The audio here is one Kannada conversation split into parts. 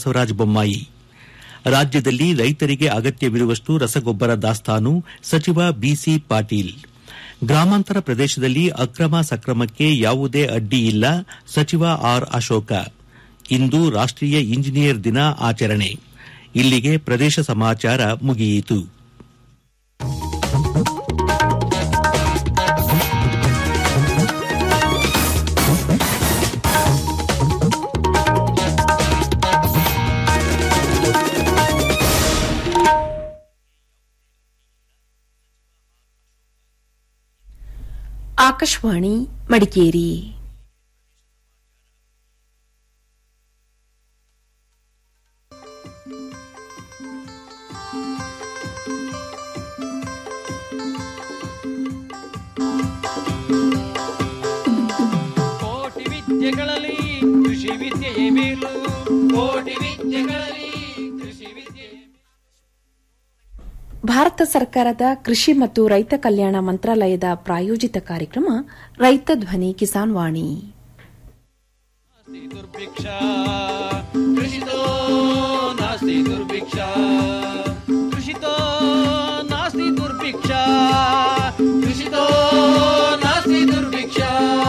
ಬಸವರಾಜ ಬೊಮ್ಮಾಯಿ ರಾಜ್ಯದಲ್ಲಿ ರೈತರಿಗೆ ಅಗತ್ಯವಿರುವಷ್ಟು ರಸಗೊಬ್ಬರ ದಾಸ್ತಾನು ಸಚಿವ ಬಿಸಿ ಪಾಟೀಲ್ ಗ್ರಾಮಾಂತರ ಪ್ರದೇಶದಲ್ಲಿ ಅಕ್ರಮ ಸಕ್ರಮಕ್ಕೆ ಯಾವುದೇ ಅಡ್ಡಿ ಇಲ್ಲ ಸಚಿವ ಆರ್ ಅಶೋಕ ಇಂದು ರಾಷ್ಟೀಯ ಇಂಜಿನಿಯರ್ ದಿನ ಆಚರಣೆ ಇಲ್ಲಿಗೆ ಪ್ರದೇಶ ಸಮಾಚಾರ ಮುಗಿಯಿತು ಆಕಾಶವಾಣಿ ಮಡಿಕೇರಿ ಕೋಟಿ ವಿದ್ಯೆಗಳಲ್ಲಿ ಕೃಷಿ ವಿದ್ಯೆಯೇ ಮೇಲು ಕೋಟಿ ವಿದ್ಯೆಗಳಲ್ಲಿ ಕೃಷಿ ವಿದ್ಯೆ ಭಾರತ ಸರ್ಕಾರದ ಕೃಷಿ ಮತ್ತು ರೈತ ಕಲ್ಯಾಣ ಮಂತ್ರಾಲಯದ ಪ್ರಾಯೋಜಿತ ಕಾರ್ಯಕ್ರಮ ರೈತ ಧ್ವನಿ ಕಿಸಾನ್ ವಾಣಿ ನಾಸ್ತಿ ದುರ್ಭಿಕ್ಷ ಕೃಷಿತೋ ನಾಸ್ತಿ ದುರ್ಭಿಕ್ಷ ಕೃಷಿತೋ ನಾಸ್ತಿ ದುರ್ಭಿಕ್ಷ ಕೃಷಿತೋ ನಾಸ್ತಿ ದುರ್ಭಿಕ್ಷ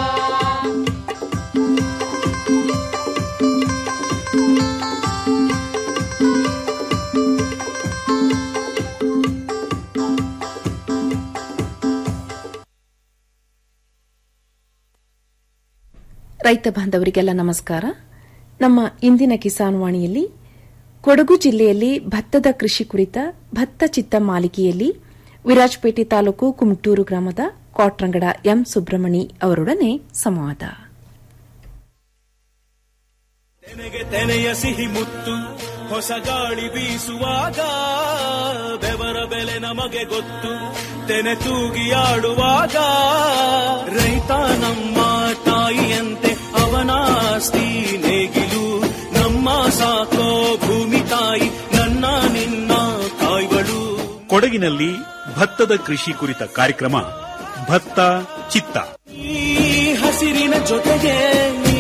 ರೈತ ಬಾಂಧವರಿಗೆಲ್ಲ ನಮಸ್ಕಾರ ನಮ್ಮ ಇಂದಿನ ಕಿಸಾನ್ ವಾಣಿಯಲ್ಲಿ ಕೊಡಗು ಜಿಲ್ಲೆಯಲ್ಲಿ ಭತ್ತದ ಕೃಷಿ ಕುರಿತ ಭತ್ತ ಚಿತ್ತ ಮಾಲಿಕೆಯಲ್ಲಿ ವಿರಾಜಪೇಟೆ ತಾಲೂಕು ಕುಮಟೂರು ಗ್ರಾಮದ ಕಾಟ್ರಂಗಡ ಎಂ ಸುಬ್ರಹ್ಮಣಿ ಅವರೊಡನೆ ಸಂವಾದ ತೆನೆಗೆ ತೆನೆಯ ಸಿಹಿ ಮುತ್ತು ಹೊಸ ಗಾಳಿ ಬೀಸುವಾಗ ಬೆವರ ಬೆಲೆ ನಮಗೆ ಗೊತ್ತು ತೆನೆ ತೂಗಿ ಆಡುವಾಗ ರೈತ ನಮ್ಮ ತಾಯಿಯಂತೆ ಅವನಾಸ್ತಿ ನೇಗಿಲು ನಮ್ಮ ಸಾಕೋ ಭೂಮಿ ತಾಯಿ ನನ್ನ ನಿನ್ನ ತಾಯ್ಗಳು ಕೊಡಗಿನಲ್ಲಿ ಭತ್ತದ ಕೃಷಿ ಕುರಿತ ಕಾರ್ಯಕ್ರಮ ಭತ್ತ ಚಿತ್ತ ಈ ಹಸಿರಿನ ಜೊತೆಗೆ ಈ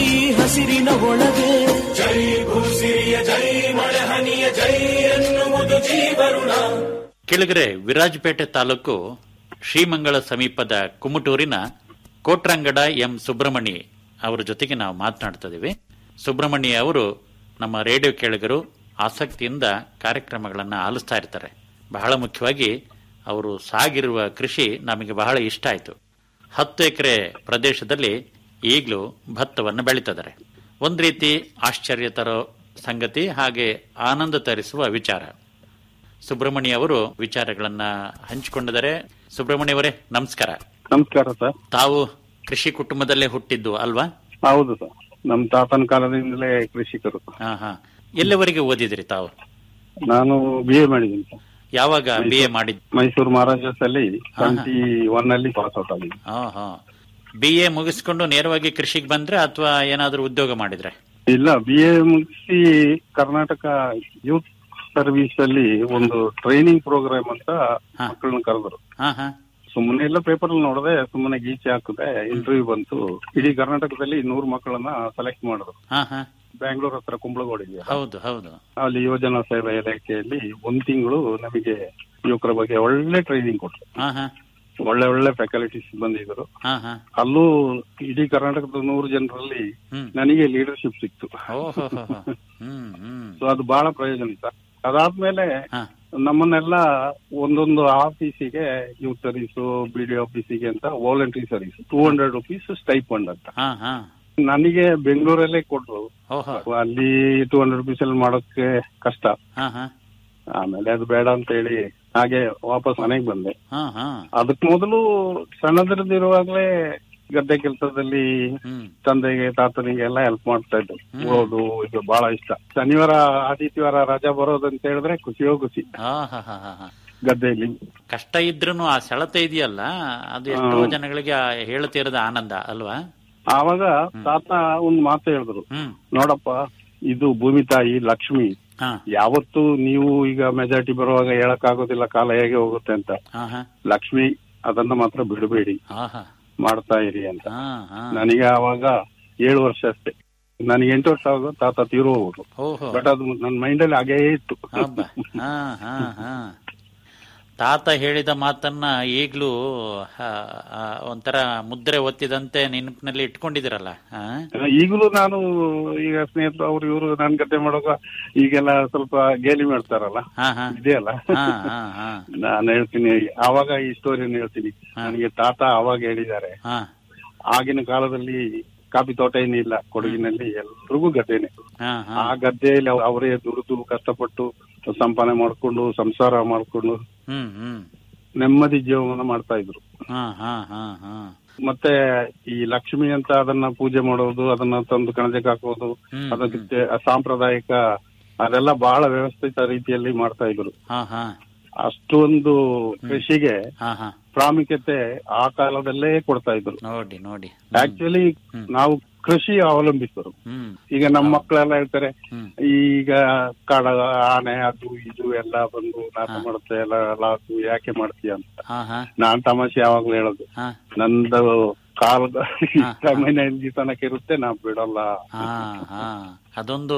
ಹಸಿರಿನ ಒಳಗೆ ಜೈ ಭೂಸಿರಿಯ ಜೈ ಮಳೆಹನಿಯ ಜೈ ಎನ್ನುವುದು ಜೀವರುಣ ಕೆಳಗರೆ ವಿರಾಜಪೇಟೆ ತಾಲೂಕು ಶ್ರೀಮಂಗಳ ಸಮೀಪದ ಕುಮಟೂರಿನ ಕೋಟ್ರಂಗಡ ಎಂ ಸುಬ್ರಹ್ಮಣಿ ಅವರ ಜೊತೆಗೆ ನಾವು ಮಾತನಾಡ್ತಾ ಇದ್ದೀವಿ ಸುಬ್ರಹ್ಮಣಿ ಅವರು ನಮ್ಮ ರೇಡಿಯೋ ಕೇಳಿಗರು ಆಸಕ್ತಿಯಿಂದ ಕಾರ್ಯಕ್ರಮಗಳನ್ನು ಆಲಿಸ್ತಾ ಇರ್ತಾರೆ ಬಹಳ ಮುಖ್ಯವಾಗಿ ಅವರು ಸಾಗಿರುವ ಕೃಷಿ ನಮಗೆ ಬಹಳ ಇಷ್ಟ ಆಯಿತು ಹತ್ತು ಎಕರೆ ಪ್ರದೇಶದಲ್ಲಿ ಈಗಲೂ ಭತ್ತವನ್ನು ಬೆಳೀತಿದ್ದಾರೆ ಒಂದು ರೀತಿ ಆಶ್ಚರ್ಯ ತರೋ ಸಂಗತಿ ಹಾಗೆ ಆನಂದ ತರಿಸುವ ವಿಚಾರ ಸುಬ್ರಹ್ಮಣ್ಯ ಅವರು ವಿಚಾರಗಳನ್ನ ಹಂಚಿಕೊಂಡಿದ್ದಾರೆ ಸುಬ್ರಹ್ಮಣ್ಯ ಅವರೇ ನಮಸ್ಕಾರ ನಮಸ್ಕಾರ ಸರ್ ತಾವು ಕೃಷಿ ಕುಟುಂಬದಲ್ಲೇ ಹುಟ್ಟಿದ್ದು ಅಲ್ವಾ ಹೌದು ಸರ್ ನಮ್ ತಾತನ ಕಾಲದಿಂದಲೇ ಕೃಷಿಕರು ಹಾ ಹಾ ಎಲ್ಲಿವರೆಗೆ ಓದಿದ್ರಿ ತಾವು ನಾನು ಬಿ ಎ ಮಾಡಿದ್ದೀನಿ ಸರ್ ಯಾವಾಗ ಬಿ ಎ ಮಾಡಿದ್ ಮೈಸೂರು ಮಹಾರಾಜಾಸ್ ಅಲ್ಲಿ ಟ್ವೆಂಟಿ ಒನ್ ಅಲ್ಲಿ ಪಾಸ್ ಔಟ್ ಆಗಿದ್ದೀನಿ ಹಾ ಹಾ ಬಿ ಎ ಮುಗಿಸ್ಕೊಂಡು ನೇರವಾಗಿ ಕೃಷಿಗೆ ಬಂದ್ರೆ ಅಥವಾ ಏನಾದ್ರೂ ಉದ್ಯೋಗ ಮಾಡಿದ್ರೆ ಇಲ್ಲ ಬಿ ಎ ಮುಗಿಸಿ ಕರ್ನಾಟಕ ಯೂತ್ ಸರ್ವಿಸ್ ಅಲ್ಲಿ ಒಂದು ಟ್ರೈನಿಂಗ್ ಪ್ರೋಗ್ರಾಮ್ ಅಂತ ಹಾ. ಮಕ್ಕಳನ್ನ ಕರೆದ್ರು ಹಾ ಹಾ ಸುಮ್ಮನೆ ಎಲ್ಲ ಪೇಪರ್ ಅಲ್ಲಿ ನೋಡಿದೆ ಸುಮ್ಮನೆ ಗೀಚೆ ಹಾಕಿದೆ ಇಂಟರ್ವ್ಯೂ ಬಂತು ಇಡೀ ಕರ್ನಾಟಕದಲ್ಲಿ ನೂರು ಮಕ್ಕಳನ್ನ ಸೆಲೆಕ್ಟ್ ಮಾಡಿದ್ರು ಹಾ ಹಾ ಬ್ಯಾಂಗ್ಳೂರ್ ಹತ್ರ ಕುಂಬಳಗೋಡು ಇದೆಯಲ್ಲ ಹೌದು ಹೌದು ಅಲ್ಲಿ ಯೋಜನಾ ಸೇವಾ ಇಲಾಖೆಯಲ್ಲಿ ಒಂದ್ ತಿಂಗಳು ನಮಗೆ ಯುವಕರ ಬಗ್ಗೆ ಒಳ್ಳೆ ಟ್ರೈನಿಂಗ್ ಕೊಟ್ರು ಹಾ ಹಾ ಒಳ್ಳೆ ಒಳ್ಳೆ ಫ್ಯಾಕಲ್ಟೀಸ್ ಬಂದಿದ್ರು ಹಾ ಹಾ ಅಲ್ಲೂ ಇಡೀ ಕರ್ನಾಟಕದ ನೂರು ಜನರಲ್ಲಿ ಹ್ಮ್ ನನಗೆ ಲೀಡರ್ಶಿಪ್ ಸಿಕ್ತು ಓಹೋ ಹ್ಮ್ ಹ್ಮ್ ಸೊ ಅದು ಬಹಳ ಪ್ರಯೋಜನ ಅದಾದ್ಮೇಲೆ ಹಾ ನಮ್ಮನ್ನೆಲ್ಲ ಒಂದೊಂದು ಆಫೀಸಿಗೆ ಯೂತ್ ಸರ್ವಿಸ್ ಬಿಡಿ ಆಫೀಸಿಗೆ ಅಂತ voluntary service two hundred rupees stipend ಅಂತ ಹಾ ಹಾ ನನಗೆ ಬೆಂಗಳೂರಲ್ಲೇ ಕೊಟ್ರು ಓಹೋ ಅಲ್ಲಿ ಟೂ ಹಂಡ್ರೆಡ್ ರುಪೀಸ್ ಅಲ್ಲಿ ಮಾಡೋಕೆ ಕಷ್ಟ ಹಾ ಹಾ ಆಮೇಲೆ ಅದು ಬೇಡ ಅಂತ ಹೇಳಿ ಹಾಗೆ ವಾಪಸ್ ಮನೆಗೆ ಬಂದೆ ಹಾ ಹಾ ಅದಕ್ ಮೊದಲು ಸಣ್ಣದ್ರದಿರುವಾಗ್ಲೇ ಗದ್ದೆ ಕೆಲಸದಲ್ಲಿ ಹ್ಮ್ ತಂದೆಗೆ ತಾತನಿಗೆ ಎಲ್ಲ ಹೆಲ್ಪ್ ಮಾಡ್ತಾ ಇದ್ದು ಓದು ಇದು ಬಹಳ ಇಷ್ಟ ಶನಿವಾರ ಆದಿತ್ಯವಾರ ರಜಾ ಬರೋದಂತ ಹೇಳಿದ್ರೆ ಖುಷಿಯೋ ಖುಷಿ ಹಾ ಹಾ ಹಾ ಹಾ ಹಾ ಗದ್ದೆಯಲ್ಲಿ ಕಷ್ಟ ಇದ್ರೂ ಆ ಸೆಳೆತ ಇದೆಯಲ್ಲ ಅದು ಎಷ್ಟೋ ಜನಗಳಿಗೆ ಆ ಹೇಳತೀರದ ಆನಂದ ಅಲ್ವಾ ಆವಾಗ ತಾತ ಒಂದ್ ಮಾತು ಹೇಳಿದ್ರು ಹ್ಮ್ ನೋಡಪ್ಪ ಇದು ಭೂಮಿ ತಾಯಿ ಲಕ್ಷ್ಮಿ ಹಾ ಯಾವತ್ತು ನೀವು ಈಗ ಮೆಜಾರಿಟಿ ಬರುವಾಗ ಹೇಳಕ್ ಆಗೋದಿಲ್ಲ ಕಾಲ ಹೇಗೆ ಹೋಗುತ್ತೆ ಅಂತ ಹಾ ಹಾ ಲಕ್ಷ್ಮಿ ಅದನ್ನ ಮಾತ್ರ ಬಿಡಬೇಡಿ ಹಾ ಹಾ ಮಾಡ್ತಾ ಇರಿ ಅಂತ ಹಾ ಹಾ ನನಗೆ ಆವಾಗ ಏಳು ವರ್ಷ ಅಷ್ಟೇ ನನಗೆ ಎಂಟು ವರ್ಷ ಆಗ ತಾತ ತೀರೋ ಹೋದ್ರು ಓಹೋ ಬಟ್ ಅದು ನನ್ನ ಮೈಂಡಲ್ಲಿ ಹಾಗೇ ಇತ್ತು ಹಬ್ಬ ಹಾ ಹಾ ಹಾ ತಾತ ಹೇಳಿದ ಮಾತನ್ನ ಈಗ್ಲೂ ಆ, ಆ, ಒಂಥರ ಮುದ್ರೆ ಒತ್ತಿದಂತೆ ನೆನಪಿನಲ್ಲಿ ಇಟ್ಕೊಂಡಿದಿರಲ್ಲ ಹಾ ಈಗಲೂ ನಾನು ಈಗ ಸ್ನೇಹಿತರು ಅವ್ರು ಇವರು ನನ್ ಗದ್ದೆ ಮಾಡುವಾಗ ಈಗೆಲ್ಲ ಸ್ವಲ್ಪ ಗೇಲಿ ಮಾಡ್ತಾರಲ್ಲ ಹಾ ಹಾ ಇದೆಯಲ್ಲ ಹಾ ಹಾ ಹಾ ನಾನು ಹೇಳ್ತೀನಿ ಆವಾಗ ಈ ಸ್ಟೋರಿಯನ್ನು ಹೇಳ್ತೀನಿ ನನಗೆ ತಾತ ಆವಾಗ ಹೇಳಿದ್ದಾರೆ ಹಾ ಆಗಿನ ಕಾಲದಲ್ಲಿ ಕಾಫಿ ತೋಟ ಏನಿಲ್ಲ ಕೊಡಗಿನಲ್ಲಿ ಎಲ್ರಿಗೂ ಗದ್ದೆನೆ ಹಾ ಹಾ ಆ ಗದ್ದೆಯಲ್ಲಿ ಅವ್- ಅವರೇ ದುಡಿದು ಕಷ್ಟಪಟ್ಟು ಸಂಪಾದನೆ ಮಾಡ್ಕೊಂಡು ಸಂಸಾರ ಮಾಡ್ಕೊಂಡು ಹ್ಮ್ ಹ್ಮ್ ನೆಮ್ಮದಿ ಜೀವನ ಮಾಡ್ತಾ ಇದ್ರು ಹಾ ಹಾ ಹಾ ಹಾ ಮತ್ತೆ ಈ ಲಕ್ಷ್ಮಿ ಅಂತ ಅದನ್ನ ಪೂಜೆ ಮಾಡೋದು ಅದನ್ನ ತಂದು ಕಣಜಕ್ಕೆ ಹಾಕೋದು ಹ್ಮ್, ಅದಕ್ಕೆ ಸಾಂಪ್ರದಾಯಿಕ ಅದೆಲ್ಲ ಬಹಳ ವ್ಯವಸ್ಥಿತ ರೀತಿಯಲ್ಲಿ ಮಾಡ್ತಾ ಇದ್ರು ಹಾ ಹಾ ಅಷ್ಟೊಂದು ಕೃಷಿಗೆ ಹಾ ಹಾ ಪ್ರಾಮುಖ್ಯತೆ ಆ ಕಾಲದಲ್ಲೇ ಕೊಡ್ತಾ ಇದ್ರು ನೋಡಿ ನೋಡಿ ಆಕ್ಚುಲಿ ನಾವು ಕೃಷಿ ಅವಲಂಬಿತರು ಹ್ಮ್ ಈಗ ನಮ್ಮ ಮಕ್ಕಳೆಲ್ಲ ಹೇಳ್ತಾರೆ ಹ್ಮ್. ಈಗ ಕಾಡ ಆನೆ ಅದು ಇದು ಎಲ್ಲ ಬಂದು ನಾಶ ಮಾಡುತ್ತೆ ಎಲ್ಲ ಲಾಸು ಯಾಕೆ ಮಾಡ್ತೀಯ ಅಂತ ಹಾ ಹಾ ನಾನ್ ತಮಾಷೆ ಯಾವಾಗ್ಲೂ ಹೇಳೋದು ಹಾ ನಂದು ಕಾಲದ ಸಮಯ ತನಕ ಇರುತ್ತೆ ನಾ ಬಿಡಲ್ಲ ಹಾ ಹಾ ಅದೊಂದು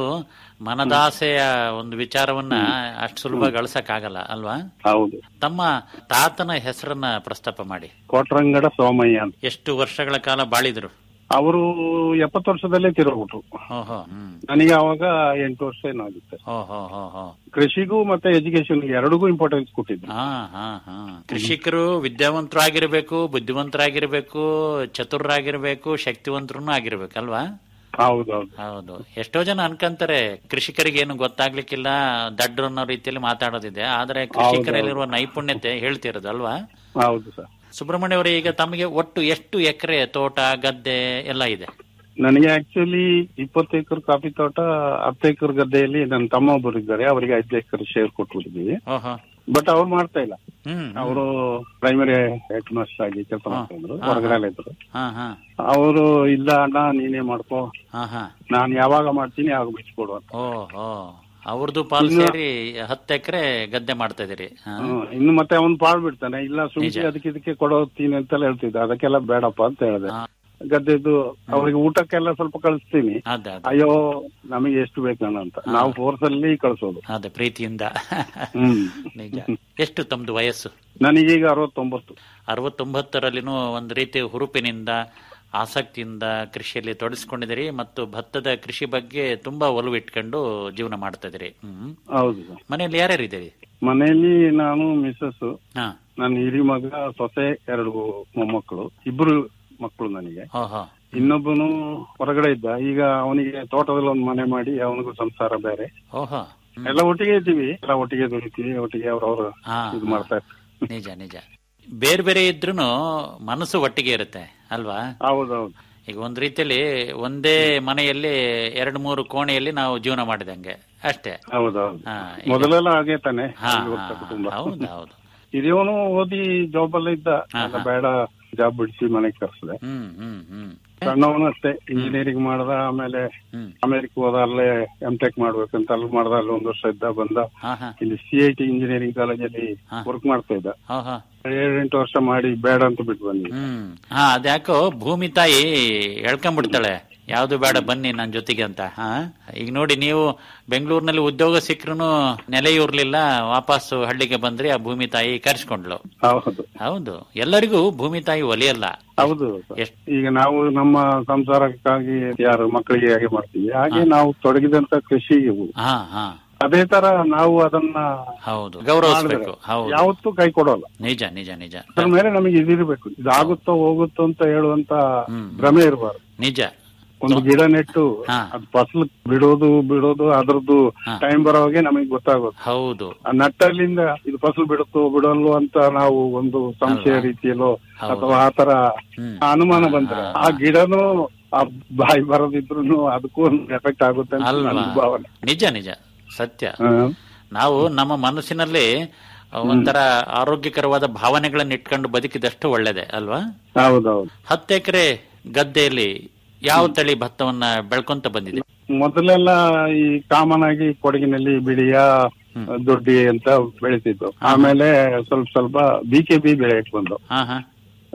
ಮನದಾಸೆಯ ಒಂದು ವಿಚಾರವನ್ನ ಅಷ್ಟು ಸುಲಭ ಗಳಿಸಕ್ಕಾಗಲ್ಲ ಅಲ್ವಾ ಹೌದು ತಮ್ಮ ತಾತನ ಹೆಸರನ್ನ ಪ್ರಸ್ತಾಪ ಮಾಡಿ ಕೋಟ್ರಂಗಡ ಸೋಮಯ್ಯ ಅಂತ ಎಷ್ಟು ವರ್ಷಗಳ ಕಾಲ ಬಾಳಿದ್ರು ಅವರು ಎಪ್ಪತ್ತು ವರ್ಷದಲ್ಲೇ ತಿರೋಗ್ಬಿಟ್ರು ಓಹೋ ಹ್ಮ್ ನನಗೆ ಅವಾಗ ಎಂಟು ವರ್ಷ ಏನಾಗುತ್ತೆ ಹೋ ಹೋ ಹೋ ಹೋ ಕೃಷಿಗೂ ಮತ್ತೆ ಎಜುಕೇಶನ್ ಎರಡಿಗೂ ಇಂಪಾರ್ಟೆನ್ಸ್ ಕೊಟ್ಟಿದ್ರು ಹಾ ಹಾ ಹಾ ಕೃಷಿಕರು ವಿದ್ಯಾವಂತರು ಆಗಿರ್ಬೇಕು ಬುದ್ಧಿವಂತರಾಗಿರ್ಬೇಕು ಚತುರರಾಗಿರ್ಬೇಕು ಶಕ್ತಿವಂತರು ಆಗಿರ್ಬೇಕಲ್ವಾ ಹೌದೌದು ಹೌದು ಎಷ್ಟೋ ಜನ ಅನ್ಕಂತಾರೆ ಕೃಷಿಕರಿಗೆ ಏನು ಗೊತ್ತಾಗ್ಲಿಕ್ಕಿಲ್ಲ ದಡ್ರು ಅನ್ನೋ ರೀತಿಯಲ್ಲಿ ಮಾತಾಡೋದಿದೆ ಆದ್ರೆ ಕೃಷಿಕರಲ್ಲಿರುವ ನೈಪುಣ್ಯತೆ ಹೇಳ್ತಿರೋದು ಅಲ್ವಾ ಹೌದು ಸರ್ ಸುಬ್ರಹ್ಮಣ್ಯ ಅವರೇ ಈಗ ತಮಗೆ ಒಟ್ಟು ಎಷ್ಟು ಎಕರೆ ತೋಟ ಗದ್ದೆ ಎಲ್ಲ ಇದೆ ನನಗೆ ಆಕ್ಚುಲಿ ಇಪ್ಪತ್ತು ಎಕರೆ ಕಾಫಿ ತೋಟ ಹತ್ತು ಎಕರೆ ಗದ್ದೆಯಲ್ಲಿ ನನ್ನ ತಮ್ಮ ಒಬ್ಬರು ಇದ್ದಾರೆ ಅವರಿಗೆ ಐದು ಎಕರೆ ಶೇರ್ ಕೊಟ್ಬಿಟ್ಟಿದ್ದೀವಿ ಓಹೋ ಬಟ್ ಅವ್ರು ಮಾಡ್ತಾ ಇಲ್ಲ ಹ್ಮ್ ಅವರು ಪ್ರೈಮರಿ ಹೆಡ್ ಮಾಸ್ಟರ್ ಆಗಿ ಕೆಲಸ ಮಾಡ್ತಾ ಇದ್ರು ಹೊರಗಡೆ ಇದ್ರು ಹಾ ಹಾ ಅವರು ಇಲ್ಲ ಅಣ್ಣ ನೀನೇ ಮಾಡ್ಕೋ ಹಾ ಹಾ ನಾನು ಯಾವಾಗ ಮಾಡ್ತೀನಿ ಯಾವಾಗ ಬಿಚ್ಕೊಡು ಅಂತ ಓಹೋ ಅವ್ರದ್ದು ಪಾಲ್ ಸೇರಿ ಹತ್ತು ಎಕರೆ ಗದ್ದೆ ಮಾಡ್ತಾ ಇದೀರಿ ಹಾ. ಹ್ಮ್. ಇನ್ನು ಮತ್ತೆ ಅವ್ನು ಪಾಳ್ ಬಿಡ್ತಾನೆ ಇಲ್ಲ ಸುಮ್ಸಿ ಅದಕ್ಕೆ ಇದಕ್ಕೆ ಕೊಡೋತೀನಿ ಅಂತೆಲ್ಲ ಹೇಳ್ತಿದ್ದ ಅದಕ್ಕೆಲ್ಲ ಬೇಡಪ್ಪ ಅಂತ ಹೇಳಿದೆ ಹಾ. ಗದ್ದೆದು ಅವ್ರಿಗೆ ಊಟಕ್ಕೆಲ್ಲ ಸ್ವಲ್ಪ ಕಳಿಸ್ತೀನಿ ಅದೇ ಅದೇ ಅಯ್ಯೋ ನಮಗೆ ಎಷ್ಟು ಬೇಕಣ್ಣ ಅಂತ ನಾವು ಫೋರ್ಸ್ ಅಲ್ಲಿ ಕಳಿಸೋದು ಅದೇ ಪ್ರೀತಿಯಿಂದ ಹ್ಮ್ ನಿಜ ಎಷ್ಟು ತಮ್ದು ವಯಸ್ಸು ನನಗೀಗ ಅರವತ್ತೊಂಬತ್ತು ಅರವತ್ತೊಂಬತ್ತರಲ್ಲಿನೂ ಒಂದು ರೀತಿ ಹುರುಪಿನಿಂದ ಆಸಕ್ತಿಯಿಂದ ಕೃಷಿಯಲ್ಲಿ ತೊಡಗಿಸ್ಕೊಂಡಿದ್ದೀರಿ ಮತ್ತು ಭತ್ತದ ಕೃಷಿ ಬಗ್ಗೆ ತುಂಬಾ ಒಲವು ಇಟ್ಕೊಂಡು ಜೀವನ ಮಾಡ್ತಾ ಇದೀರಿ ಹ್ಮ್ ಹೌದು ಸರ್ ಮನೆಯಲ್ಲಿ ಯಾರ್ಯಾರಿದ್ದೀರಿ ಮನೆಯಲ್ಲಿ ನಾನು ಮಿಸ್ಸಸ್ ಹಾ ನನ್ನ ಹಿರಿ ಮಗ ಸೊಸೆ ಎರಡು ಮೊಮ್ಮಕ್ಕಳು ಇಬ್ರು ಮಕ್ಕಳು ನನಗೆ ಓಹೋ ಇನ್ನೊಬ್ಬನು ಹೊರಗಡೆ ಇದ್ದ ಈಗ ಅವನಿಗೆ ತೋಟದಲ್ಲಿ ಒಂದು ಮನೆ ಮಾಡಿ ಅವನಿಗೂ ಸಂಸಾರ ಬೇರೆ ಓಹೋ ಹ್ಮ್. ಎಲ್ಲ ಒಟ್ಟಿಗೆ ಇದ್ದೀವಿ ಎಲ್ಲ ಒಟ್ಟಿಗೆ ದುಡಿತೀವಿ ಒಟ್ಟಿಗೆ ಅವ್ರವ್ರ ಹಾ, ಇದು ಹಾ. ಮಾಡ್ತಾ ಇರ್ತಾರೆ ನಿಜ ನಿಜ ಬೇರೆ ಬೇರೆ ಇದ್ರೂನು ಮನಸ್ಸು ಒಟ್ಟಿಗೆ ಇರುತ್ತೆ ಅಲ್ವಾ ಹೌದೌದು ಈಗ ಒಂದ್ ರೀತಿಯಲ್ಲಿ ಒಂದೇ ಮನೆಯಲ್ಲಿ ಎರಡು ಮೂರು ಕೋಣೆಯಲ್ಲಿ ನಾವು ಜೀವನ ಮಾಡಿದಂಗೆ ಅಷ್ಟೇ ಹೌದೌದು ಹಾ, ಈಗ- ಮೊದಲೆಲ್ಲ ಹಾಗೆ ತಾನೆ ಹಾ ಅಲ್ಲಿ ಹೋಗ್ತಾ ಕುಟುಂಬ ಹೌದು ಹೌದು ಹಿರಿಯವನು ಓದಿ ಜಾಬ್ ಅಲ್ಲೇ ಇದ್ದ ಹಾ, ಅಲ್ಲ ಹಾ. ಬೇಡ ಜಾಬ್ ಬಿಡಿಸಿ ಮನೆಗೆ ಕರ್ಸಿದೆ ಹ್ಮ್ ಹ್ಮ್ ಹ್ಮ್ ಸಣ್ಣವನು ಅಷ್ಟೇ ಇಂಜಿನಿಯರಿಂಗ್ ಮಾಡ್ದ ಆಮೇಲೆ ಹ್ಮ್ ಅಮೆರಿಕ ಹೋದ ಅಲ್ಲೇ ಎಂ ಟೆಕ್ ಮಾಡ್ಬೇಕಂತ ಅಲ್ಲಿ ಮಾಡ್ದ ಅಲ್ಲಿ ಒಂದ್ ವರ್ಷ ಇದ್ದ ಬಂದ ಹಾ ಹಾ ಇಲ್ಲಿ ಸಿ ಐ ಟಿ ಇಂಜಿನಿಯರಿಂಗ್ ಕಾಲೇಜಲ್ಲಿ ಹಾ. ವರ್ಕ್ ಮಾಡ್ತಾ ಇದ್ದ ಹಾ ಹಾ ಏಳೆಂಟು ವರ್ಷ ಮಾಡಿ ಬೇಡ ಅಂತ ಬಿಟ್ಟು ಬಂದ್ವಿ ಹ್ಮ್ ಹಾ ಅದ್ಯಾಕೋ ಭೂಮಿ ತಾಯಿ ಎಳ್ಕೊಂಡ್ಬಿಡ್ತಾಳೆ ಯಾವ್ದು ಬೇಡ ಬನ್ನಿ ನನ್ ಜೊತೆಗೆ ಅಂತ ಹಾ ಈಗ ನೋಡಿ ನೀವು ಬೆಂಗಳೂರಿನಲ್ಲಿ ಉದ್ಯೋಗ ಸಿಕ್ರು ನೆಲೆ ಇರ್ಲಿಲ್ಲ ವಾಪಸ್ಸು ಹಳ್ಳಿಗೆ ಬಂದ್ರಿ ಆ ಭೂಮಿ ತಾಯಿ ಕರ್ಸ್ಕೊಂಡ್ಲು ಹೌದು ಹೌದು ಎಲ್ಲರಿಗೂ ಭೂಮಿ ತಾಯಿ ಒಲಿಯಲ್ಲ ಹೌದು ಎಷ್ಟ್- ಈಗ ನಾವು ನಮ್ಮ ಸಂಸಾರಕ್ಕಾಗಿ ಯಾರು ಮಕ್ಕಳಿಗೆ ಹೇಗೆ ಮಾಡ್ತೀವಿ ಹಾಗೆ ನಾವು ತೊಡಗಿದಂತ ಕೃಷಿ ಇವು ಹಾ ಹಾ ಅದೇ ತರ ನಾವು ಅದನ್ನ ಹೌದು ಗೌರವಿಸ್ಬೇಕು ಮಾಡಿದ್ರೆ ಹೌದು ಯಾವತ್ತೂ ಕೈ ಕೊಡೋಲ್ಲ ನಿಜ ನಿಜ ನಿಜ ಅದ್ರ ಮೇಲೆ ನಮಗೆ ಇದಿರ್ಬೇಕು ಇದಾಗುತ್ತೋ ಹೋಗುತ್ತೋ ಅಂತ ಹೇಳುವಂತ ಹ್ಮ್. ಭ್ರಮೆ ಇರಬಾರ್ದು ನಿಜ ಒಂದು ಗಿಡ ನೆಟ್ಟು ಹಾ. ಅದು ಫಸಲು ಬಿಡೋದು ಬಿಡೋದು ಅದ್ರದ್ದು ಹಾ. ಟೈಮ್ ಬರೋವಾಗೆ ನಮಗೆ ಗೊತ್ತಾಗೋದು ಹೌದು ಆ ನಟ್ಟಲ್ಲಿಂದ ಇದು ಫಸಲು ಬಿಡುತ್ತೋ ಬಿಡಲ್ವೋ ಅಂತ ನಾವು ಒಂದು ಸಂಶಯ ಅಲ್ವಾ? ರೀತಿಯಲ್ಲೋ ಹೌದು. ಅಥವಾ ಆತರ ಹ್ಮ್. ಅನುಮಾನ ಬಂದ್ರೆ ಹಾ. ಆ ಗಿಡನು ಆ ಬಾಯಿ ಬರೋದಿದ್ರು ಅದಕ್ಕೂ ಒಂದು ಎಫೆಕ್ಟ್ ಆಗುತ್ತೆ ಅಂತ ಅಲ್ವಾ ನನ್ನ ಭಾವನೆ ನಿಜ ನಿಜ ಸತ್ಯ ಹಾ. ನಾವು ನಮ್ಮ ಮನಸ್ಸಿನಲ್ಲಿ ಒಂಥರ ಆರೋಗ್ಯಕರವಾದ ಭಾವನೆಗಳನ್ನ ಇಟ್ಕೊಂಡು ಬದುಕಿದಷ್ಟು ಒಳ್ಳೇದೆ ಅಲ್ವಾ ಹೌದೌದು ಹತ್ತು ಎಕರೆ ಗದ್ದೆಯಲ್ಲಿ ಯಾವ ತಳಿ ಭತ್ತವನ್ನ ಬೆಳ್ಕೊಂತ ಬಂದಿದೆ ಮೊದಲೆಲ್ಲ ಈ ಕಾಮನ್ ಆಗಿ ಕೊಡಗಿನಲ್ಲಿ ಬಿಳಿಯ ದೊಡ್ಡಿ ಅಂತ ಬೆಳಿತಿದ್ದು ಆಮೇಲೆ ಸ್ವಲ್ಪ ಸ್ವಲ್ಪ ಬಿ ಕೆ ಬಿ ಬೆಳೆಯಕ್ ಬಂದು ಹಾ ಹಾ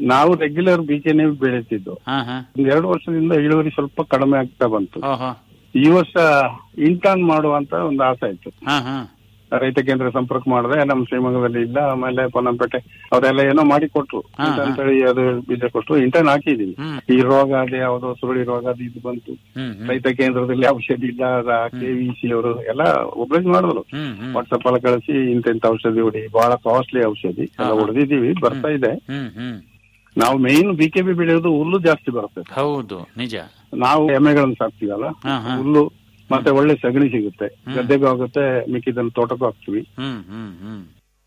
ನಾವು ರೆಗ್ಯುಲರ್ ಬೀಜನೇ ಬೆಳೀತಿದ್ದು ಹಾ ಹಾ ಒಂದ್ ಎರಡು ವರ್ಷದಿಂದ ಇಳುವರಿ ಸ್ವಲ್ಪ ಕಡಿಮೆ ಆಗ್ತಾ ಬಂತು ಓಹೋ ಈ ವರ್ಷ ಇಂಟರ್ನ್ ಮಾಡುವಂತ ಒಂದು ಆಸೆ ಆಯ್ತು ಹಾ ಹಾ ರೈತ ಕೇಂದ್ರ ಸಂಪರ್ಕ ಮಾಡಿದೆ ನಮ್ಮ ಶ್ರೀಮಂಗದಲ್ಲಿ ಇಲ್ಲ ಆಮೇಲೆ ಪೊನ್ನಂಪೇಟೆ ಅವರೆಲ್ಲ ಏನೋ ಮಾಡಿ ಕೊಟ್ರು ಹಾ, ಇಂಟರ್ನ್ ತಳಿ ಅದು ಬೀಜ ಕೊಟ್ರು ಇಂಟರ್ನ್ ಹಾಕಿದೀವಿ ಹ್ಮ್. ಈ ರೋಗ ಅದೇ ಯಾವ್ದೋ ಸುರುಳಿ ರೋಗ ಅದು ಇದು ಬಂತು ಹ್ಮ್ ಹ್ಮ್ ರೈತ ಕೇಂದ್ರದಲ್ಲಿ ಔಷಧಿ ಇಲ್ಲ ಕೆ ವಿ ಸಿ ಅವರು ಎಲ್ಲ ಒಬ್ರೇಜ್ ಮಾಡಿದ್ರು ಹ್ಮ್ ಹ್ಮ್ ವಾಟ್ಸಪ್ ಎಲ್ಲ ಕಳಿಸಿ ಇಂತೆಂತ ಔಷಧಿ ಹೊಡಿ ಬಹಳ ಕಾಸ್ಟ್ಲಿ ಔಷಧಿ ಎಲ್ಲ ಹೊಡೆದಿದ್ದೀವಿ ಬರ್ತಾ ಇದೆ ಹ್ಮ್ ಹ್ಮ್ ನಾವು ಮೇನ್ ಬಿ ಕೆ ಬಿ ಬೆಳೆಯೋದು ಹುಲ್ಲು ಜಾಸ್ತಿ ಬರುತ್ತೆ ಹೌದು ನಿಜ ನಾವು ಎಮ್ಮೆಗಳನ್ನ ಸಾಕ್ತೀವಲ್ಲ ಹಾ ಹಾ ಹುಲ್ಲು ಮತ್ತೆ ಒಳ್ಳೆ ಸಗಣಿ ಸಿಗುತ್ತೆ ಗದ್ದೆಗೂ ಆಗುತ್ತೆ ಮಿಕ್ಕಿದನ್ನು ತೋಟಕ್ಕೂ ಹಾಕ್ತಿವಿ ಹ್ಮ್ ಹ್ಮ್ ಹ್ಮ್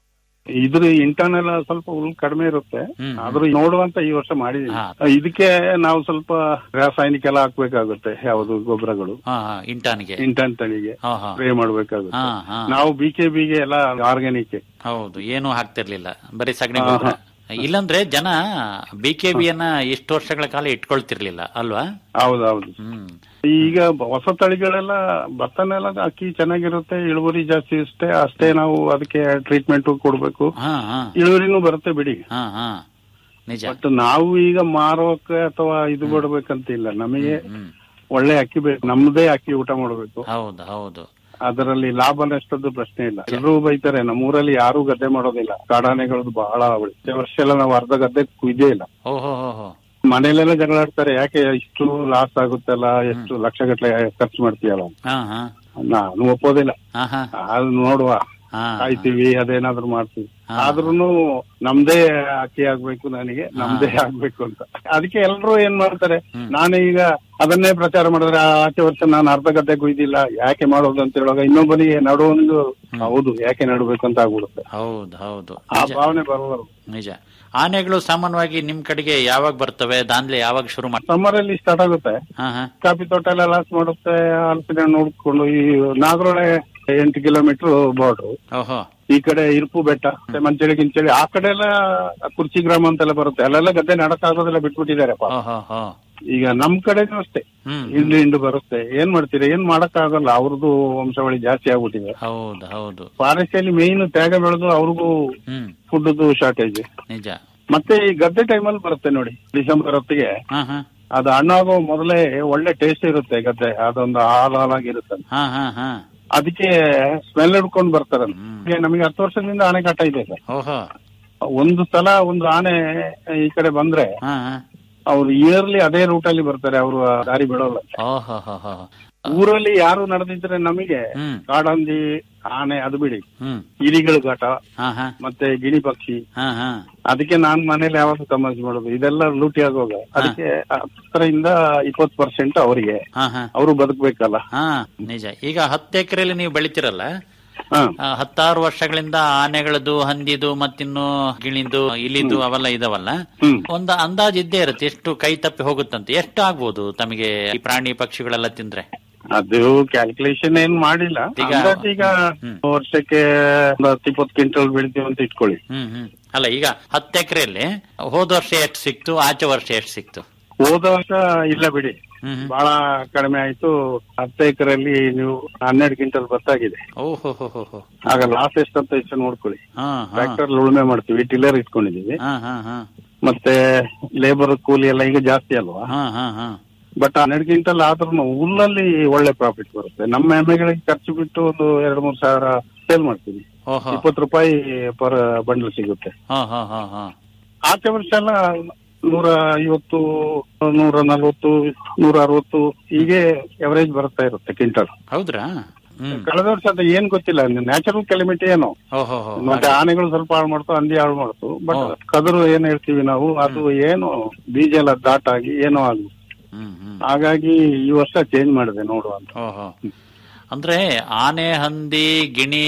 ಇದ್ರ ಇಂಟರ್ನಲ್ ಸ್ವಲ್ಪ ಹುಲ್ ಕಡಿಮೆ ಇರುತ್ತೆ ಹ್ಮ್. ಆದ್ರೂ ನೋಡುವಂತ ಈ ವರ್ಷ ಮಾಡಿದೀವಿ ಹಾ. ಇದಕ್ಕೆ ನಾವು ಸ್ವಲ್ಪ ರಾಸಾಯನಿಕ ಎಲ್ಲ ಹಾಕ್ಬೇಕಾಗುತ್ತೆ ಯಾವುದು ಗೊಬ್ಬರಗಳು ಹಾ ಹಾ ಇಂಟಾನ್ಗೆ ಇಂಟರ್ನ್ ತಳಿಗೆ ಹಾ ಹಾ ಸ್ಪ್ರೇ ಮಾಡ್ಬೇಕಾಗುತ್ತೆ ಹಾ ಹಾ ನಾವು ಬಿ ಕೆ ಬಿಗೆ ಎಲ್ಲ ಆರ್ಗ್ಯಾನಿಕ್ ಹೌದು ಏನು ಹಾಕ್ತಿರ್ಲಿಲ್ಲ ಬರೀ ಸಗಣಿ ಗೊಬ್ಬರ ಇಲ್ಲಂದ್ರೆ ಜನ ಬಿ ಕೆ ಬಿಯನ್ನ ಇಷ್ಟು ವರ್ಷಗಳ ಕಾಲ ಇಟ್ಕೊಳ್ತಿರ್ಲಿಲ್ಲ ಅಲ್ವಾ ಹೌದೌದು ಹ್ಮ್ ಈಗ ಹೊಸ ತಳಿಗಳೆಲ್ಲ ಭತ್ತನೆಲ್ಲ ಅಕ್ಕಿ ಚೆನ್ನಾಗಿರುತ್ತೆ ಇಳುವರಿ ಜಾಸ್ತಿ ಇರುತ್ತೆ ಅಷ್ಟೇ ನಾವು ಅದಕ್ಕೆ ಟ್ರೀಟ್ಮೆಂಟ್ ಕೊಡ್ಬೇಕು ಹಾ ಹಾ ಇಳುವರಿನೂ ಬರುತ್ತೆ ಬಿಡಿ ಹಾ ಹಾ ನಿಜ ಬಟ್ ನಾವು ಈಗ ಮಾರೋಕೆ ಅಥವಾ ಇದು ಕೊಡ್ಬೇಕಂತಿಲ್ಲ ನಮಗೆ ಹ್ಮ್ ಒಳ್ಳೆ ಅಕ್ಕಿ ಬೇಕು ನಮ್ದೇ ಅಕ್ಕಿ ಊಟ ಮಾಡಬೇಕು ಹೌದು ಹೌದು ಅದರಲ್ಲಿ ಲಾಭ ನಷ್ಟದ್ದು ಪ್ರಶ್ನೆ ಇಲ್ಲ ಎಲ್ಲರೂ ಬೈತಾರೆ ನಮ್ಮೂರಲ್ಲಿ ಯಾರು ಗದ್ದೆ ಮಾಡೋದಿಲ್ಲ ಕಾಡಾನೆಗಳದ್ದು ಬಹಳ ಅವಳಿ ವರ್ಷ ಎಲ್ಲ ನಾವು ಅರ್ಧ ಗದ್ದೆ ಕುಯ್ದೇ ಇಲ್ಲ ಓಹೋ ಹೋ ಹೋ ಮನೆಯಲ್ಲೆಲ್ಲ ಜಗಳಾಡ್ತಾರೆ ಯಾಕೆ ಇಷ್ಟು ಲಾಸ್ ಆಗುತ್ತಲ್ಲ ಎಷ್ಟು ಲಕ್ಷ ಗಟ್ಟಲೆ ಖರ್ಚು ಮಾಡ್ತೀಯಲ್ಲ ಹಾ ಹಾ ನಾನು ಒಪ್ಪೋದಿಲ್ಲ ಹಾ ಹಾ ಅದು ನೋಡುವ ಹಾ ಕಾಯ್ತೀವಿ ಅದೇನಾದ್ರೂ ಮಾಡ್ತೀವಿ ಆದ್ರೂನು ನಮ್ದೇ ಅಕ್ಕಿ ಆಗ್ಬೇಕು ನನಗೆ ನಮ್ದೇ ಆಗ್ಬೇಕು ಅಂತ ಅದಕ್ಕೆ ಎಲ್ರು ಏನ್ ಮಾಡ್ತಾರೆ ನಾನು ಈಗ ಅದನ್ನೇ ಪ್ರಚಾರ ಮಾಡಿದ್ರೆ ಆ ಆಚೆ ವರ್ಷ ನಾನು ಅರ್ಧ ಗದ್ದೆ ಕುಯ್ದಿಲ್ಲ ಯಾಕೆ ಮಾಡೋದು ಅಂತ ಹೇಳುವಾಗ ಇನ್ನೊಬ್ಬನಿಗೆ ನಡುವೊಂದು ಹೌದು ಯಾಕೆ ನಡಬೇಕು ಅಂತ ಆಗ್ಬಿಡುತ್ತೆ ಹೌದು ಹೌದು ಆ ಭಾವನೆ ಬರೋದು ನಿಜ ಆನೆಗಳು ಸಾಮಾನ್ಯವಾಗಿ ನಿಮ್ ಕಡೆಗೆ ಯಾವಾಗ ಬರ್ತವೆ ದಾಂದ್ಲೆ ಯಾವಾಗ ಶುರು ಮಾಡ್ ಸಮ್ಮರ್ ಅಲ್ಲಿ ಸ್ಟಾರ್ಟ್ ಆಗುತ್ತೆ ಹಾ ಹಾ ಕಾಫಿ ತೋಟ ಎಲ್ಲ ಲಾಸ್ ಮಾಡುತ್ತೆ ಹಲಸಿನ ಹಣ್ಣು ನೋಡ್ಕೊಂಡು ಈ ನಾಗರೊಳೆ ಎಂಟು ಕಿಲೋಮೀಟರ್ ಬಾರ್ಡ್ರು ಓಹೋ ಈ ಕಡೆ ಇರುಪು ಬೆಟ್ಟ ಮತ್ತೆ ಮಂಚಳಿ ಗಿಂಚಳಿ ಆ ಕಡೆ ಎಲ್ಲ ಕುರ್ಚಿ ಗ್ರಾಮ ಅಂತೆಲ್ಲ ಬರುತ್ತೆ ಅಲ್ಲೆಲ್ಲ ಗದ್ದೆ ನಡಕ್ಕಾಗೋದೆಲ್ಲ ಬಿಟ್ಬಿಟ್ಟಿದ್ದಾರೆ ಪಾಪ. ಓಹೋ ಹೋ ಈಗ ನಮ್ ಕಡೆನೂ ಅಷ್ಟೇ ಹ್ಮ್ ಹಿಂಡು ಹಿಂಡು ಬರುತ್ತೆ ಏನ್ ಮಾಡ್ತೀರಾ ಏನ್ ಮಾಡಕ್ಕಾಗಲ್ಲ ಅವ್ರದ್ದು ವಂಶಾವಳಿ ಜಾಸ್ತಿ ಆಗ್ಬಿಟ್ಟಿದೆ ಹೌದು ಹೌದು ಫಾರೆಸ್ಟ್ ಅಲ್ಲಿ ಮೇನ್ ತ್ಯಾಗ ಬೆಳೆದು ಅವ್ರಿಗೂ ಹ್ಮ್ ಫುಡ್ದು ಶಾರ್ಟೇಜ್ ನಿಜ ಮತ್ತೆ ಈ ಗದ್ದೆ ಟೈಮಲ್ಲಿ ಬರುತ್ತೆ ನೋಡಿ ಡಿಸೆಂಬರ್ ಹೊತ್ತಿಗೆ ಹಾ ಹಾ ಅದು ಹಣ್ಣಾಗೋ ಮೊದಲೇ ಒಳ್ಳೆ ಟೇಸ್ಟ್ ಇರುತ್ತೆ ಗದ್ದೆ ಅದೊಂದು ಹಾಲ್ ಹಾಲಾಗಿರುತ್ತೆ ಹಾ ಹಾ ಹಾ ಅದಕ್ಕೆ ಸ್ಮೆಲ್ ಹಿಡ್ಕೊಂಡು ಬರ್ತಾರೆ ಈಗ ನಮಗೆ ಹತ್ತು ವರ್ಷದಿಂದ ಆನೆಕಟ್ಟ ಇದೆ ಸರ್ ಓಹೋ ಒಂದು ಸಲ ಒಂದು ಆನೆ ಈ ಕಡೆ ಬಂದ್ರೆ ಹಾ ಹಾ ಅವ್ರು ಇಯರ್ಲಿ ಅದೇ ರೂಟ್ ಅಲ್ಲಿ ಬರ್ತಾರೆ ಅವರು ದಾರಿ ಬಿಡೋಲ್ಲ ಓಹೋ ಹೋ ಹೋ ಊರಲ್ಲಿ ಯಾರು ನಡೆದಿದ್ರೆ ನಮಗೆ ಹ್ಮ್ ಕಾಡಂದಿ ಆನೆ ಅದು ಬಿಡಿ ಹ್ಮ್ ಇಲಿಗಳ ಘಾಟ ಹಾ ಹಾ ಮತ್ತೆ ಗಿಣಿ ಪಕ್ಷಿ ಹಾ ಹಾ ಅದಕ್ಕೆ ನಾನ್ ಮನೇಲಿ ಯಾವಾಗ ತಮಾಷೆ ಮಾಡೋದು ಇದೆಲ್ಲ ಲೂಟಿ ಆಗೋಗ ಅದಕ್ಕೆ ಹತ್ತರಿಂದ ಇಪ್ಪತ್ತು ಪರ್ಸೆಂಟ್ ಅವರಿಗೆ ಹಾ ಹಾ ಅವರು ಬದುಕ್ಬೇಕಲ್ಲ ಹಾ ನಿಜ ಈಗ ಹತ್ತು ಎಕರೆಯಲ್ಲಿ ನೀವು ಬೆಳಿತಿರಲ್ಲ ಹಾ ಆ, ಹತ್ತಾರು ವರ್ಷಗಳಿಂದ ಆನೆಗಳದ್ದು ಹಂದಿದು ಮತ್ತಿನ್ನು ಗಿಣಿದು ಇಲಿದು ಅವೆಲ್ಲ ಇದಾವಲ್ಲ ಹ್ಮ್ ಒಂದು ಅಂದಾಜ್ ಇದ್ದೇ ಇರುತ್ತೆ ಎಷ್ಟು ಕೈ ತಪ್ಪಿ ಹೋಗುತ್ತಂತೆ ಎಷ್ಟು ಆಗ್ಬೋದು ತಮಗೆ ಈ ಪ್ರಾಣಿ ಪಕ್ಷಿಗಳೆಲ್ಲ ತಿಂದ್ರೆ ಅದು ಕ್ಯಾಲ್ಕುಲೇಷನ್ ಏನ್ ಮಾಡಿಲ್ಲ ಈಗ- ಅಂದಾಜ್ ಈಗ ಹ್ಮ್. ವರ್ಷಕ್ಕೆ ಒಂದು ಹತ್ತು ಇಪ್ಪತ್ತು ಕ್ವಿಂಟಲ್ ಬೆಳಿತೀವಿ ಅಂತ ಇಟ್ಕೊಳ್ಳಿ ಹ್ಮ್ ಹ್ಮ್ ಅಲ್ಲ ಈಗ ಹತ್ತು ಎಕರೆಯಲ್ಲಿ ಹೋದ ವರ್ಷ ಎಷ್ಟು ಸಿಕ್ತು ಆಚೆ ವರ್ಷ ಎಷ್ಟು ಸಿಕ್ತು ಹೋದ ವರ್ಷ ಇಲ್ಲ ಬಿಡಿ ಹ್ಮ್ ಹ್ಮ್. ಬಹಳ ಕಡಿಮೆ ಆಯ್ತು ಹತ್ತು ಎಕರೆಲ್ಲಿ ನೀವು ಹನ್ನೆರಡು ಕ್ವಿಂಟಲ್ ಭತ್ತಾಗಿದೆ ಓಹೋ ಹೋ ಹೋ ಹೋ ಆಗ ಲಾಸ್ ಎಷ್ಟಂತ ಇಷ್ಟ ನೋಡ್ಕೊಳ್ಳಿ ಹಾ ಹಾ ಟ್ರ್ಯಾಕ್ಟರ್ ಉಳುಮೆ ಮಾಡ್ತೀವಿ ಟಿಲ್ಲರ್ ಇಟ್ಕೊಂಡಿದೀವಿ ಹಾ ಹಾ ಹಾ ಮತ್ತೆ ಲೇಬರ್ ಕೂಲಿ ಎಲ್ಲ ಈಗ ಜಾಸ್ತಿ ಅಲ್ವಾ ಹಾ ಹಾ ಹಾ ಬಟ್ ಹನ್ನೆರಡು ಕ್ವಿಂಟಲ್ ಆದ್ರೂ ಹುಲ್ಲಲ್ಲಿ ಒಳ್ಳೆ ಪ್ರಾಫಿಟ್ ಬರುತ್ತೆ ನಮ್ಮ ಎಮ್ಮೆಗಳಿಗೆ ಖರ್ಚು ಬಿಟ್ಟು ಒಂದು ಎರಡು ಮೂರು ಸಾವಿರ ಸೇಲ್ ಮಾಡ್ತೀವಿ ಓಹೋ ಇಪ್ಪತ್ತು ರೂಪಾಯಿ ಪರ್ ಬಂಡಲ್ ಸಿಗುತ್ತೆ ಹಾ ಹಾ ಹಾ ಹಾ ಆಚೆ ವರ್ಷ ಎಲ್ಲ ನೂರ ಐವತ್ತು ನೂರ ನಲ್ವತ್ತು ನೂರ ಅರವತ್ತು ಹೀಗೆ ಎವರೇಜ್ ಬರ್ತಾ ಇರುತ್ತೆ ಕ್ವಿಂಟಲ್ ಹೌದ್ರಾ ಹ್ಮ್ ಕಳೆದ ವರ್ಷ ಅದು ಏನ್ ಗೊತ್ತಿಲ್ಲ ನ್ಯಾಚುರಲ್ ಕೆಲಿಮಿಟಿ ಏನೋ ಓಹೋ ಹೋ ಮತ್ತೆ ಆನೆಗಳು ಸ್ವಲ್ಪ ಹಾಳು ಮಾಡ್ತು ಹಂದಿ ಹಾಳು ಮಾಡ್ತು ಬಟ್ ಹ್ಮ್. ಕದರು ಏನ್ ಹೇಳ್ತೀವಿ ನಾವು ಅದು ಏನು ಬೀಜ ಎಲ್ಲ ದಾಟಾಗಿ ಏನೋ ಆಗಿ ಹ್ಮ್ ಹ್ಮ್ ಹಾಗಾಗಿ ಈ ವರ್ಷ ಚೇಂಜ್ ಮಾಡಿದೆ ನೋಡುವ ಅಂತ ಓಹೋ ಅಂದ್ರೆ ಆನೆ ಹಂದಿ ಗಿಣಿ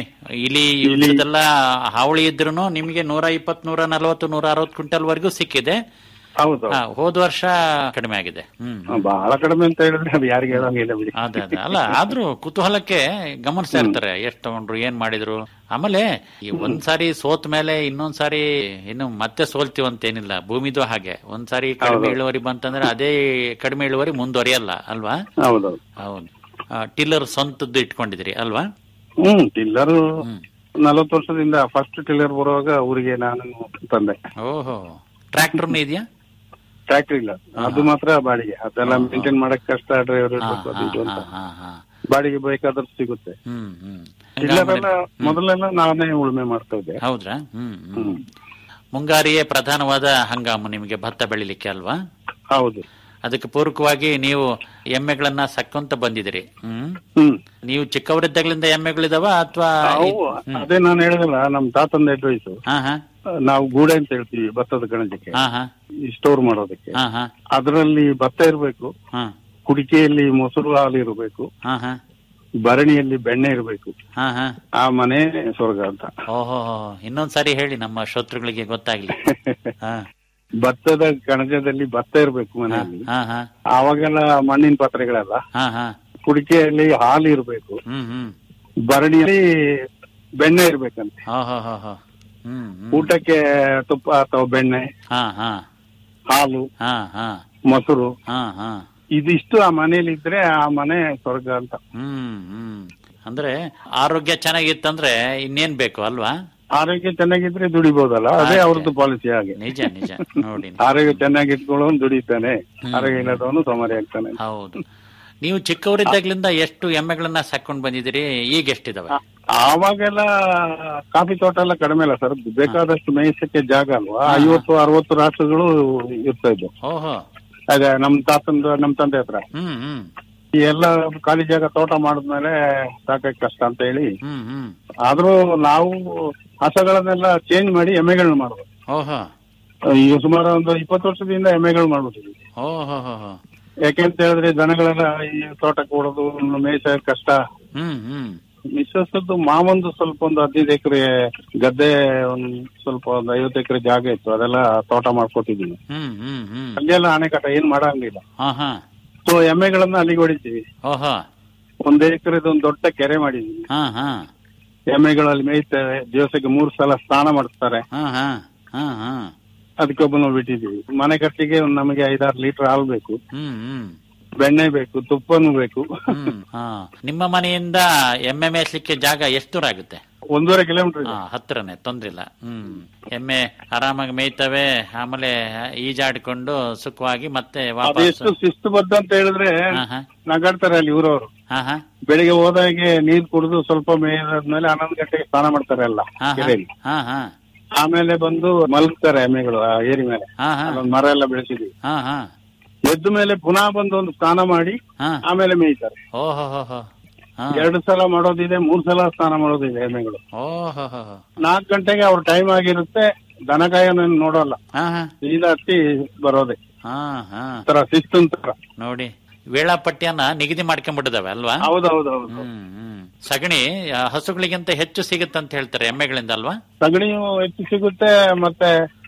ಇಲಿ ಇವಕ್ಕೆಲ್ಲ ಹಾವಳಿ ಇದ್ರೂ ನಿಮಗೆ ನೂರ ಇಪ್ಪತ್ ನೂರ ನಲವತ್ತು ನೂರ ಅರವತ್ತು ಕ್ವಿಂಟಲ್ ವರೆಗೂ ಸಿಕ್ಕಿದೆ ಹೌದು ಹಾ, ಹೋದ ವರ್ಷ ಕಡಿಮೆ ಆಗಿದೆ ಹ್ಮ್ ಹ್ಮ್. ಬಹಳ ಕಡಿಮೆ ಅಂತ ಹೇಳಿದ್ರೆ ಅದು ಯಾರಿಗೆ ಹೇಳಂಗಿಲ್ಲ ಬಿಡಿ ಅದೇ ಅದೇ ಅಲ್ಲ ಆದ್ರೂ ಕುತೂಹಲಕ್ಕೆ ಗಮನಿಸ್ತಾ ಇರ್ತಾರೆ ಎಷ್ಟ್ ತಗೊಂಡ್ರು ಏನ್ ಮಾಡಿದ್ರು ಆಮೇಲೆ ಈ ಒಂದ್ ಸಾರಿ ಸೋತ್ ಮೇಲೆ ಇನ್ನೊಂದ್ ಸಾರಿ ಇನ್ನು ಮತ್ತೆ ಸೋಲ್ತೀವಂತೇನಿಲ್ಲ ಭೂಮಿದು ಹಾಗೆ ಒಂದ್ ಸಾರಿ ಕಡಿಮೆ ಇಳುವರಿ ಬಂತಂದ್ರೆ ಅದೇ ಕಡಿಮೆ ಇಳುವರಿ ಮುಂದುವರಿಯಲ್ಲ ಅಲ್ವಾ ಹೌದೌದು ಹೌದು ಟಿಲ್ಲರ್ ಸ್ವಂತದ್ದು ಇಟ್ಕೊಂಡಿದ್ರಿ ಅಲ್ವಾ ಹ್ಮ್ ಟಿಲ್ಲರ್ ಹ್ಮ್ ನಲವತ್ತು ವರ್ಷದಿಂದ ಫಸ್ಟ್ ಟಿಲ್ಲರ್ ಬರುವಾಗ ಊರಿಗೆ ನಾನು ತಂದೆ ಓಹೋ ಟ್ರ್ಯಾಕ್ಟರ್ನು ಇದೆಯಾ ಟ್ರ್ಯಾಕ್ಟರ್ ಇಲ್ಲ ಅದು ಮಾತ್ರ ಬಾಡಿಗೆ ಅದೆಲ್ಲ ಮೇಂಟೈನ್ ಮಾಡಕ್ ಕಷ್ಟ ಡ್ರೈವರ್ ಹಾ, ಇರ್ಬೇಕು ಅದು ಹಾ, ಇದು ಹಾ, ಅಂತ ಹಾ, ಹಾ. ಬಾಡಿಗೆ ಬೇಕಾದ್ರೆ ಸಿಗುತ್ತೆ ಹ್ಮ್ ಹ್ಮ್ ಇಲ್ಲದೆಲ್ಲ ಮೊದಲೆಲ್ಲ ನಾನೇ ಉಳುಮೆ ಮಾಡ್ತಾ ಇದ್ದೆ ಹೌದ್ರಾ ಹ್ಮ್ ಹ್ಮ್ ಮುಂಗಾರಿಯೇ ಪ್ರಧಾನವಾದ ಹಂಗಾಮು ನಿಮಗೆ ಭತ್ತ ಬೆಳಿಲಿಕ್ಕೆ ಅಲ್ವಾ ಹೌದು ಅದಕ್ಕೆ ಪೂರಕವಾಗಿ ನೀವು ಎಮ್ಮೆಗಳನ್ನ ಸಕ್ಕೊಂತ ಬಂದಿದ್ದೀರಿ ಹ್ಮ್ ಹ್ಮ್ ನೀವು ಚಿಕ್ಕವರಿದ್ದಾಗಲಿಂದ ಎಮ್ಮೆಗಳಿದಾವ ಅಥವಾ ಅವು ಅದೇ ನಾನು ಹೇಳಿದಲ್ಲ ನಮ್ ತಾತಂದ ಅಡ್ವೈಸ್ ಹಾ ಹಾ ನಾವು ಗೂಡೆ ಅಂತ ಹೇಳ್ತೀವಿ ಭತ್ತದ ಗಣಜಕ್ಕೆ ಹಾ ಹಾ ಸ್ಟೋರ್ ಮಾಡೋದಕ್ಕೆ ಹಾ ಹಾ ಅದರಲ್ಲಿ ಭತ್ತ ಇರಬೇಕು ಹಾ ಕುಡಿಕೆಯಲ್ಲಿ ಮೊಸರು ಹಾಲು ಇರಬೇಕು ಹಾ ಹಾ ಭರಣಿಯಲ್ಲಿ ಬೆಣ್ಣೆ ಇರಬೇಕು ಹಾ ಹಾ ಆ ಮನೆ ಸ್ವರ್ಗ ಅಂತ ಓಹೋ ಇನ್ನೊಂದ್ ಸಾರಿ ಹೇಳಿ ನಮ್ಮ ಶ್ರೋತೃಗಳಿಗೆ ಗೊತ್ತಾಗ್ಲಿ ಹಾ ಭತ್ತದ ಕಣಜದಲ್ಲಿ ಭತ್ತ ಇರಬೇಕು ಮನೆಯಲ್ಲಿ ಹಾ ಹಾ ಆವಾಗೆಲ್ಲ ಮಣ್ಣಿನ ಪಾತ್ರೆಗಳೆಲ್ಲ ಹಾ ಹಾ ಕುಡಿಕೆಯಲ್ಲಿ ಹಾಲು ಇರಬೇಕು ಹ್ಮ್ ಹ್ಮ್ ಭರಣಿಯಲ್ಲಿ ಬೆಣ್ಣೆ ಇರ್ಬೇಕಂತೆ ಹೋ ಹೋ ಹೋ ಹೋ ಹ್ಮ್ ಹ್ಮ್ ಊಟಕ್ಕೆ ತುಪ್ಪ ಅಥವಾ ಬೆಣ್ಣೆ ಹಾ ಹಾ ಹಾಲು ಹಾ ಹಾ ಮೊಸರು ಹಾ ಹಾ ಇದಿಷ್ಟು ಆ ಮನೇಲಿ ಇದ್ರೆ ಆ ಮನೆ ಸ್ವರ್ಗ ಅಂತ ಹ್ಮ್ ಹ್ಮ್ ಅಂದ್ರೆ ಆರೋಗ್ಯ ಚೆನ್ನಾಗಿತ್ತಂದ್ರೆ ಇನ್ನೇನ್ ಬೇಕು ಅಲ್ವಾ ಆರೋಗ್ಯ ಚೆನ್ನಾಗಿದ್ರೆ ದುಡಿಬಹುದಲ್ಲ ಅದೇ ಅಷ್ಟೇ. ಅವ್ರದ್ದು ಪಾಲಿಸಿ ಹಾಗೆ ನಿಜ ನಿಜ ನೋಡಿ ಆರೋಗ್ಯ ಚೆನ್ನಾಗಿ ಇಟ್ಕೊಳ್ಳೋನು ದುಡಿತಾನೆ ಆರೋಗ್ಯ ಇಲ್ಲದವನು ಸೋಮಾರಿ ಆಗ್ತಾನೆ ಹೌದು ನೀವು ಚಿಕ್ಕವರಿದ್ದಾಗ್ಲಿಂದ ಎಷ್ಟು ಎಮ್ಮೆಗಳನ್ನ ಸಾಕೊಂಡ್ ಬಂದಿದ್ದೀರಿ ಈಗ ಎಷ್ಟಿದಾವೆ ಆವಾಗೆಲ್ಲ ಕಾಫಿ ತೋಟ ಎಲ್ಲ ಕಡಿಮೆ ಅಲ್ಲ ಸರ್ ಬೇಕಾದಷ್ಟು ಮೇಯಿಸಕ್ಕೆ ಜಾಗ ಅಲ್ವಾ ಐವತ್ತು ಅರವತ್ತು ರಾಷ್ಟ್ರಗಳು ಇರ್ತಾ ಇದ್ವು ಓಹೋ ಆಗ ನಮ್ ತಾತಂದು ನಮ್ ತಂದೆ ಹತ್ರ ಹ್ಮ್ ಹ್ಮ್ ಈ ಎಲ್ಲ ಖಾಲಿ ಜಾಗ ತೋಟ ಮಾಡಿದ್ಮೇಲೆ ಸಾಕಕ್ಕೆ ಕಷ್ಟ ಅಂತ ಹೇಳಿ ಹ್ಮ್ ಹ್ಮ್ ಆದ್ರೂ ನಾವು ಹಸಗಳನ್ನೆಲ್ಲ ಚೇಂಜ್ ಮಾಡಿ ಎಮ್ಮೆಗಳನ್ನ ಮಾಡ್ಬೋದು ಓಹೋ ಈಗ ಸುಮಾರು ಒಂದು ಇಪ್ಪತ್ತು ವರ್ಷದಿಂದ ಎಮ್ಮೆಗಳು ಮಾಡ್ಬಿಟ್ಟಿದ್ವಿ ಓಹೋ ಹೋ ಹೋ ಯಾಕೆಂತ ಹೇಳಿದ್ರೆ ದನಗಳೆಲ್ಲ ಈ ತೋಟಕ್ಕೆ ಓಡೋದು ಮೇಯ್ಸ ಕಷ್ಟ ಹ್ಮ್ ಹ್ಮ್ ಮಿಸ್ಸಸ್ದು ಮಾವಂದು ಸ್ವಲ್ಪ ಒಂದು ಹದಿನೈದು ಎಕರೆ ಗದ್ದೆ ಒಂದ್ ಸ್ವಲ್ಪ ಒಂದು ಐವತ್ತು ಎಕರೆ ಜಾಗ ಇತ್ತು ಅದೆಲ್ಲ ತೋಟ ಮಾಡ್ಕೊತಿದೀನಿ ಹ್ಮ್ ಹ್ಮ್ ಹ್ಮ್ ಅಲ್ಲೆಲ್ಲ ಅಣೆಕಟ್ಟ ಏನ್ ಮಾಡಂಗಿಲ್ಲ ಹಾ ಹಾ ಸೊ ಎಮ್ಮೆಗಳನ್ನ ಅಲ್ಲಿಗೆ ಹೊಡಿತೀವಿ ಓಹೋ ಒಂದ್ ಎಕರೆದ ಒಂದು ದೊಡ್ಡ ಕೆರೆ ಮಾಡಿದೀವಿ ಹಾ ಹಾ ಎಮ್ಮೆಗಳಲ್ಲಿ ಮೇಯ್ತವೆ ದಿವಸಕ್ಕೆ ಮೂರ್ ಸಲ ಸ್ನಾನ ಮಾಡಿಸ್ತಾರೆ ಹಾ ಹಾ ಹಾ ಹಾ ಅದಕ್ಕೊಬ್ಬನ ಬಿಟ್ಟಿದೀವಿ ಮನೆ ಖರ್ಚಿಗೆ ಒಂದ್ ನಮಗೆ ಐದಾರು ಲೀಟರ್ ಹಾಲು ಬೇಕು ಹ್ಮ್ ಹ್ಮ್ ಬೆಣ್ಣೆ ಬೇಕು ತುಪ್ಪನೂ ಬೇಕು ಹ್ಮ್ ಹಾ ನಿಮ್ಮ ಮನೆಯಿಂದ ಎಮ್ಮೆ ಮೇಯ್ಸ್ಲಿಕ್ಕೆ ಜಾಗ ಎಷ್ಟು ದೂರ ಆಗುತ್ತೆ ಒಂದೂವರೆ ಕಿಲೋಮೀಟರ್ ಹಾ ಹತ್ರನೇ ತೊಂದ್ರಿಲ್ಲ ಹ್ಮ್ ಎಮ್ಮೆ ಆರಾಮಾಗಿ ಮೇಯ್ತವೆ ಆಮೇಲೆ ಈಜಾಡ್ಕೊಂಡು ಸುಖವಾಗಿ ಮತ್ತೆ ವಾಪಸ್ ಅದೆಷ್ಟು ಶಿಸ್ತುಬದ್ಧ ಅಂತ ಹೇಳಿದ್ರೆ ಹಾ ಹಾ ನಗಾಡ್ತಾರೆ ಅಲ್ಲಿ ಊರವರು ಹಾ ಹಾ ಬೆಳಿಗ್ಗೆ ಹೋದಾಗೆ ನೀರ್ ಕುಡಿದು ಸ್ವಲ್ಪ ಮೇಯ್ದಾದ್ಮೇಲೆ ಹನ್ನೊಂದು ಗಂಟೆಗೆ ಸ್ನಾನ ಮಾಡ್ತಾರೆ ಎಲ್ಲ ಹಾ ಹಾ ಕೆರೆಯಲ್ಲಿ ಹಾ ಹಾ ಆಮೇಲೆ ಬಂದು ಮಲಗ್ತಾರೆ ಎಮ್ಮೆಗಳು ಆ ಏರಿ ಮೇಲೆ ಹಾ ಹಾ ಅಲ್ಲೊಂದು ಮರ ಎಲ್ಲ ಬೆಳೆಸಿದ್ವಿ ಹಾ ಹಾ ಎದ್ದ ಮೇಲೆ ಪುನಃ ಬಂದು ಒಂದು ಸ್ನಾನ ಮಾಡಿ ಹಾ ಆಮೇಲೆ ಮೇಯ್ತಾರೆ ಓಹೋ ಹೋ ಹೋ ಹಾ ಎರಡು ಸಲ ಮಾಡೋದಿದೆ ಮೂರ್ ಸಲ ಸ್ನಾನ ಮಾಡೋದಿದೆ ಎಮ್ಮೆಗಳು ಓಹೋ ಹೋ ಹೋ ನಾಲ್ಕು ಗಂಟೆಗೆ ಅವ್ರ ಟೈಮ್ ಆಗಿರುತ್ತೆ ದನಗಾಯನ ನೋಡೋಲ್ಲ ಹಾ ಹಾ ಸೀದಾ ಹತ್ತಿ ಬರೋದೆ ಹಾ ಹಾ ತರ ಶಿಸ್ತು ತರ ನೋಡಿ ವೇಳಾಪಟ್ಟಿಯನ್ನ ನಿಗದಿ ಮಾಡ್ಕೊಂಡ್ಬಿಟ್ಟಿದಾವೆ ಅಲ್ವಾ ಹೌದೌದೌದು ಹ್ಮ್ ಹ್ಮ್ ಸಗಣಿ ಆ, ಹಸುಗಳಿಗಿಂತ ಹೆಚ್ಚು ಸಿಗುತ್ತಂತ ಹೇಳ್ತಾರೆ ಎಮ್ಮೆಗಳಿಂದ ಅಲ್ವಾ ಸಗಣಿಯು ಹೆಚ್ಚು ಸಿಗುತ್ತೆ ಮತ್ತೆ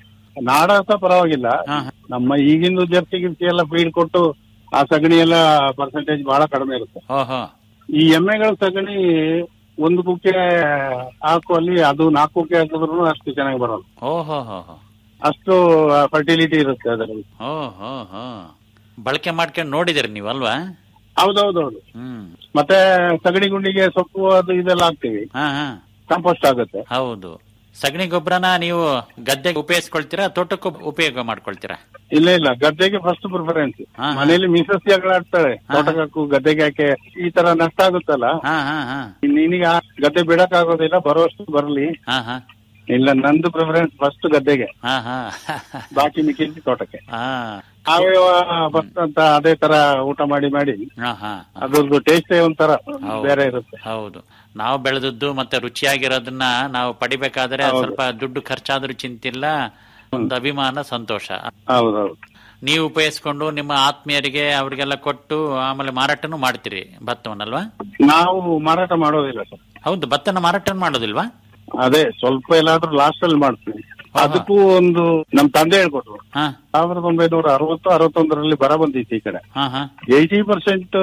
ನಾಡಸ ಪರವಾಗಿಲ್ಲ ಹಾ ನಮ್ಮ ಈಗಿನ ಜರ್ಸಿ ಗಿರ್ಸಿ ಎಲ್ಲ ಫೀಡ್ ಕೊಟ್ಟು ಆ ಸಗಣಿ ಎಲ್ಲ ಪರ್ಸೆಂಟೇಜ್ ಬಹಳ ಕಡಿಮೆ ಇರುತ್ತೆ ಓಹೋ ಈ ಎಮ್ಮೆಗಳ ಸಗಣಿ ಒಂದು ಕುಕ್ಕೆ ಹಾಕುವಲ್ಲಿ ಅದು ನಾಲ್ಕು ಕುಕ್ಕೆ ಹಾಕಿದ್ರು ಅಷ್ಟು ಚೆನ್ನಾಗಿ ಬರೋಲ್ಲ ಓಹೋ ಹೋ ಹೋ ಅಷ್ಟು ಫರ್ಟಿಲಿಟಿ ಇರುತ್ತೆ ಅದರಲ್ಲಿ ಓಹೋ ಹೋ ಬಳಕೆ ಮಾಡ್ಕೊಂಡು ನೋಡಿದಿರಿ ನೀವು ಅಲ್ವಾ ಹೌದೌದೌದು ಹ್ಮ್ ಮತ್ತೆ ಸಗಣಿ ಗುಂಡಿಗೆ ಸೊಪ್ಪು ಅದು ಇದೆಲ್ಲ ಹಾಕ್ತಿವಿ ಹಾ ಹಾ ಕಾಂಪೋಸ್ಟ್ ಆಗುತ್ತೆ ಹೌದು ಸಗಣಿ ಗೊಬ್ಬರನ ನೀವು ಗದ್ದೆಗೆ ಉಪಯೋಗಿಸ್ಕೊಳ್ತೀರಾ ತೋಟಕ್ಕೂ ಉಪಯೋಗ ಮಾಡ್ಕೊಳ್ತೀರಾ ಇಲ್ಲ ಇಲ್ಲ ಗದ್ದೆಗೆ ಫಸ್ಟ್ ಪ್ರಿಫರೆನ್ಸ್ ಹಾ, ಹಾ. ಮನೇಲಿ ಮಿಸಸ್ ಜಗಳಾಡ್ತಾಳೆ ತೋಟಕ್ಕೆ ಹಾಕು ಗದ್ದೆಗೆ ಹಾಕಿ ಈ ತರ ನಷ್ಟ ಆಗುತ್ತಲ್ಲ ಹಾ ಹಾ ಹಾ ನಿನಗೆ ಆ ಗದ್ದೆ ಬಿಡಕ್ ಆಗೋದಿಲ್ಲ ಬರೋಷ್ಟು ಬರ್ಲಿ ಹಾ ಹಾ ಇಲ್ಲ ನಂದು ಪ್ರಿಫರೆನ್ಸ್ ಫಸ್ಟ್ ಗದ್ದೆಗೆ ಹಾ ಹಾ ಬಾಕಿ ಮಿಕ್ಕಿದ್ದು ತೋಟಕ್ಕೆ ಹಾ ಸಾವಯವ ಫಸ್ಟ್ ಅಂತ ಅದೇ ತರ ಊಟ ಮಾಡಿ ಮಾಡಿ ಹಾ ಹಾ ಅದ್ರದ್ದು ಟೇಸ್ಟೇ ಒಂಥರ ಹೌದು. ಬೇರೆ ಇರುತ್ತೆ ಹೌದು ನಾವು ಬೆಳೆದದ್ದು ಮತ್ತೆ ರುಚಿಯಾಗಿರೋದನ್ನ ನಾವು ಪಡಿಬೇಕಾದ್ರೆ ಹೌದು. ಸ್ವಲ್ಪ ದುಡ್ಡು ಖರ್ಚಾದ್ರೂ ಚಿಂತಿಲ್ಲ ಒಂದು ಅಭಿಮಾನ ಸಂತೋಷ ಹೌದೌದು ನೀವು ಉಪಯೋಗಿಸ್ಕೊಂಡು ನಿಮ್ಮ ಆತ್ಮೀಯರಿಗೆ ಅವ್ರಿಗೆಲ್ಲ ಕೊಟ್ಟು ಆಮೇಲೆ ಮಾರಾಟನೂ ಮಾಡ್ತೀರಿ ಭತ್ತವನ್ನಲ್ವಾ ನಾವು ಮಾರಾಟ ಮಾಡೋದಿಲ್ಲ ಸರ್ ಹೌದು ಭತ್ತನ ಮಾರಾಟ ಮಾಡೋದಿಲ್ವಾ ಅದೇ ಸ್ವಲ್ಪ ಎಲ್ಲಾದ್ರೂ ಲಾಸ್ಟ್ ಅಲ್ಲಿ ಮಾಡ್ತೀವಿ ಅದಕ್ಕೂ ಒಂದು ನಮ್ ತಂದೆ ಹೇಳ್ಕೊಟ್ರು ಹಾ ಸಾವಿರದ ಒಂಬೈನೂರ ಅರವತ್ತು ಅರವತ್ತೊಂದರಲ್ಲಿ ಬರ ಬಂದಿತ್ತು ಈ ಕಡೆ ಹಾ ಹಾ ಏಯ್ಟಿ ಪರ್ಸೆಂಟ್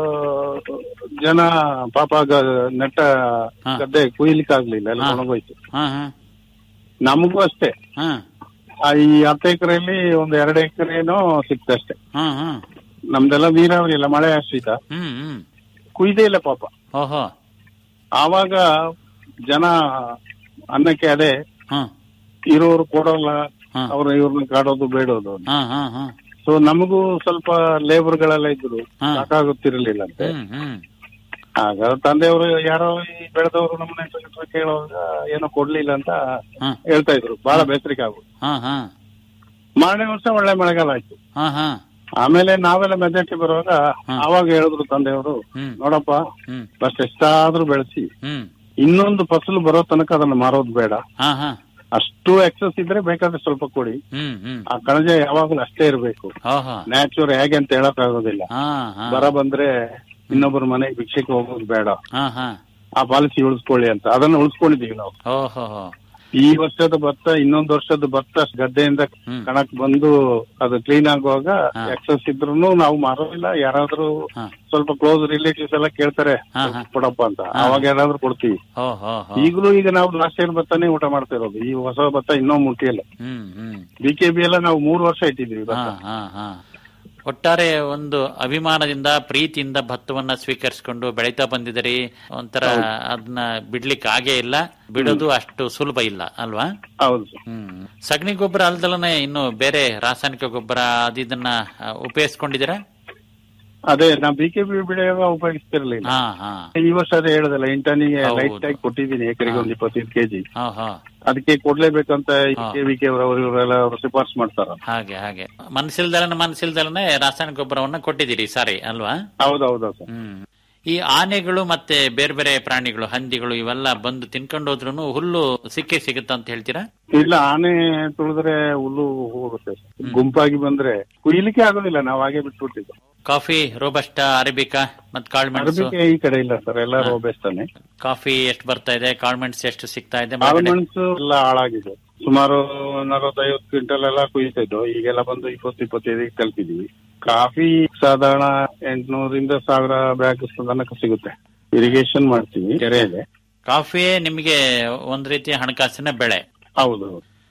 ಜನ ಪಾಪ ಗ- ನೆಟ್ಟ ಹಾ. ಗದ್ದೆ ಕುಯ್ಲಿಕ್ಕೆ ಆಗ್ಲಿಲ್ಲ ಎಲ್ಲ ಹಾ. ಒಣಗೋಯ್ತು ಹಾ ಹಾ ನಮಗೂ ಅಷ್ಟೇ ಹಾ ಆ ಈ ಹತ್ತು ಎಕರೆಯಲ್ಲಿ ಒಂದ್ ಎರಡು ಎಕರೆನೋ ಸಿಕ್ತಷ್ಟೇ ಹಾ ಹಾ ನಮ್ದೆಲ್ಲ ನೀರಾವರಿ ಇಲ್ಲ ಮಳೆ ಆಶ್ರಿತ ಹ್ಮ್ ಹ್ಮ್ ಕುಯ್ದೇ ಇಲ್ಲ ಪಾಪ ಓಹೋ ಆವಾಗ ಜನ ಅನ್ನಕ್ಕೆ ಅದೇ ಹಾ ಇರೋರು ಕೊಡೋಲ್ಲ ಹಾ. ಅವ್ರು ಇವ್ರನ್ನ ಕಾಡೋದು ಬೇಡೋದು ಹಾ ಹಾ ಹಾ ಸೊ ನಮಗೂ ಸ್ವಲ್ಪ ಲೇಬರ್ ಗಳೆಲ್ಲ ಇದ್ರು ಹಾ. ಸಾಕಾಗುತ್ತಿರ್ಲಿಲ್ಲ ಅಂತೆ ಹ್ಮ್ ಹ್ಮ್ ಆಗ ತಂದೆಯವರು ಯಾರೋ ಈ ಬೆಳೆದವರು ನಮ್ಮನೆ ಹತ್ರ ಕೇಳುವಾಗ ಏನೋ ಕೊಡ್ಲಿಲ್ಲ ಅಂತ ಹಾ. ಹೇಳ್ತಾ ಇದ್ರು ಬಹಳ ಬೇಸರಿಕೆ ಆಗುದು ಹಾ ಹಾ ಮಾರನೇ ವರ್ಷ ಒಳ್ಳೆ ಮಳೆಗಾಲ ಆಯ್ತು ಹಾ ಹಾ ಆಮೇಲೆ ನಾವೆಲ್ಲ ಮೆಜಾರಿಟಿ ಬರುವಾಗ ಹಾ. ಆವಾಗ ಹೇಳಿದ್ರು ತಂದೆಯವರು ಹ್ಮ್ ನೋಡಪ್ಪ ಹ್ಮ್ ಫಸ್ಟ್ ಎಷ್ಟಾದ್ರೂ ಬೆಳೆಸಿ ಹ್ಮ್ ಇನ್ನೊಂದು ಫಸಲು ಬರೋ ತನಕ ಅದನ್ನ ಮಾರೋದು ಬೇಡ ಹಾ ಹಾ ಅಷ್ಟು ಎಕ್ಸಸ್ ಇದ್ರೆ ಬೇಕಾದ್ರೆ ಸ್ವಲ್ಪ ಕೊಡಿ ಹ್ಮ್ ಹ್ಮ್ ಆ ಕಣಜ ಯಾವಾಗಲೂ ಅಷ್ಟೇ ಇರಬೇಕು ಹಾ ಹಾ ನ್ಯಾಚುರ್ ಹೇಗೆ ಅಂತ ಹೇಳಕ್ ಆಗೋದಿಲ್ಲ ಹಾ ಹಾ ಬರ ಬಂದ್ರೆ ಇನ್ನೊಬ್ಬರ ಮನೆಗೆ ಭಿಕ್ಷೆಗೆ ಹೋಗೋದು ಬೇಡ ಹಾ ಹಾ ಆ ಪಾಲಿಸಿ ಉಳಿಸ್ಕೊಳ್ಳಿ ಅಂತ ಅದನ್ನ ಉಳಿಸ್ಕೊಂಡಿದೀವಿ ನಾವು ಓಹೋ ಹೋ ಈ ವರ್ಷದ ಭತ್ತ ಇನ್ನೊಂದು ವರ್ಷದ ಭತ್ತ ಗದ್ದೆಯಿಂದ ಹ್ಮ್. ಕಣಕ್ ಬಂದು ಅದು ಕ್ಲೀನ್ ಆಗುವಾಗ ಹಾ. ಎಕ್ಸಸ್ ಇದ್ರು ನಾವು ಮಾರೋದಿಲ್ಲ ಯಾರಾದ್ರೂ ಹಾ. ಸ್ವಲ್ಪ ಕ್ಲೋಸ್ ರಿಲೇಟಿವ್ಸ್ ಎಲ್ಲ ಕೇಳ್ತಾರೆ ಹಾ, ಹಾ. ಕೊಡಪ್ಪ ಅಂತ ಅವಾಗ ಏನಾದ್ರೂ ಕೊಡ್ತೀವಿ ಹೋ ಹೋ ಹೋ ಈಗಲೂ ಈಗ ನಾವು ಲಾಸ್ಟ್ ಇಯರ್ ಭತ್ತನೇ ಊಟ ಮಾಡ್ತಾ ಇರೋದು ಈ ಹೊಸ ಭತ್ತ ಇನ್ನೂ ಮುಟ್ಟಿಯಲ್ಲ hmm hmm B K B ಎಲ್ಲ ನಾವು ಮೂರು ವರ್ಷ ಇಟ್ಟಿದ್ವಿ ಹಾ ಭತ್ತ ಹಾ ಹಾ ಒಟ್ಟಾರೆ ಒಂದು ಅಭಿಮಾನದಿಂದ ಪ್ರೀತಿಯಿಂದ ಭತ್ತವನ್ನ ಸ್ವೀಕರಿಸಿಕೊಂಡು ಬೆಳೀತಾ ಬಂದಿದ್ದೀರಿ ಒಂಥರ ಅದನ್ನ ಬಿಡ್ಲಿಕ್ಕೆ ಆಗೇ ಇಲ್ಲ ಬಿಡೋದು ಅಷ್ಟು ಸುಲಭ ಇಲ್ಲ ಅಲ್ವಾ ಹೌದು ಸರ್. ಹ್ಮ್ ಸಗಣಿ ಗೊಬ್ಬರ ಅಲ್ದಲನೆ ಇನ್ನು ಬೇರೆ ರಾಸಾಯನಿಕ ಗೊಬ್ಬರ ಅದು ಇದನ್ನ ಆ, ಉಪಯೋಗಿಸ್ಕೊಂಡಿದ್ದೀರಾ ಅದೇ ನಾವು ಬಿ ಕೆ ಬಿ ಬೆಳೆಯುವಾಗ ಉಪಯೋಗಿಸ್ತಿರ್ಲಿಲ್ಲ ಹಾ ಹಾ ಈ ವರ್ಷ ಅದೇ ಹೇಳದಲ್ಲ ಇಂಟನಿಗೆ ಹೌದು. ಲೈಟ್ ಆಗಿ ಕೊಟ್ಟಿದ್ದೀನಿ ಎಕರೆಗೆ ಒಂದು ಇಪ್ಪತ್ತೈದು ಕೆಜಿ ಹಾ ಹಾ ಅದಕ್ಕೆ ಕೊಡ್ಲೇಬೇಕಂತ ಹಾ. ಕೆ ವಿ ಕೆ ಅವರು ಇವರೆಲ್ಲ ಅವರು ಶಿಫಾರಸು ಮಾಡ್ತಾರ ಹಾಗೆ ಹಾಗೆ ಮನಸ್ಸಿಲ್ದಲನೆ ಮನಸ್ಸಿಲ್ದಲನೆ ರಾಸಾಯನಿಕ ಗೊಬ್ಬರವನ್ನ ಕೊಟ್ಟಿದ್ದೀರಿ ಸಾರಿ ಅಲ್ವಾ ಹೌದೌದು ಸರ್ ಹ್ಮ್ ಈ ಆನೆಗಳು ಮತ್ತೆ ಬೇರೆ ಬೇರೆ ಪ್ರಾಣಿಗಳು ಹಂದಿಗಳು ಇವೆಲ್ಲ ಬಂದು ತಿನ್ಕೊಂಡು ಹೋದ್ರು ಹುಲ್ಲು ಸಿಕ್ಕೇ ಸಿಗುತ್ತ ಅಂತ ಹೇಳ್ತೀರಾ ಇಲ್ಲ ಆನೆ ತುಳಿದ್ರೆ ಹುಲ್ಲು ಹೋಗುತ್ತೆ ಸರ್. ಗುಂಪಾಗಿ ಬಂದ್ರೆ ಕುಯ್ಲಿಕ್ಕೆ ಆಗೋದಿಲ್ಲ ನಾವು ಹಾಗೆ ಬಿಟ್ಬಿಟ್ಟಿದ್ದು ಕಾಫಿ ರೋಬಸ್ಟ ಅರೇಬಿಕಾ ಮತ್ ಕಾಳ್ಮೆಣಸು ಅರಬಿಕೆ ಈ ಕಡೆ ಇಲ್ಲ ಸರ್ ಎಲ್ಲ ರೋಬೆಸ್ತಾನೆ ಕಾಫಿ ಎಷ್ಟು ಬರ್ತಾ ಇದೆ ಕಾಳ್ಮೆಣಸು ಎಷ್ಟು ಸಿಗ್ತಾ ಇದೆ ಮರಗಡೆ? ಆಲ್ಮಂಡ್ಸ್ ಎಲ್ಲ ಹಾಳಾಗಿದೆ ಸುಮಾರು ನಲವತ್ತೈವತ್ತು ಕ್ವಿಂಟಲ್ ಎಲ್ಲ ಕುಯ್ತಾ ಇದ್ದು ಈಗೆಲ್ಲ ಬಂದು ಇಪ್ಪತ್ತು ಇಪ್ಪತ್ತೈದಕ್ಕೆ ತಲುಪಿದೀವಿ ಕಾಫಿ ಸಾಧಾರಣ ಎಂಟ್ನೂರಿಂದ ಸಾವಿರ ಬ್ಯಾಗ್ ತನಕ ಸಿಗುತ್ತೆ ಇರಿಗೇಷನ್ ಮಾಡ್ತೀವಿ ಕೆರೆ ಇದೆ ಕಾಫಿಯೇ ನಿಮಗೆ ಒಂದ್ ರೀತಿಯ ಹಣಕಾಸಿನ ಬೆಳೆ ಹೌದು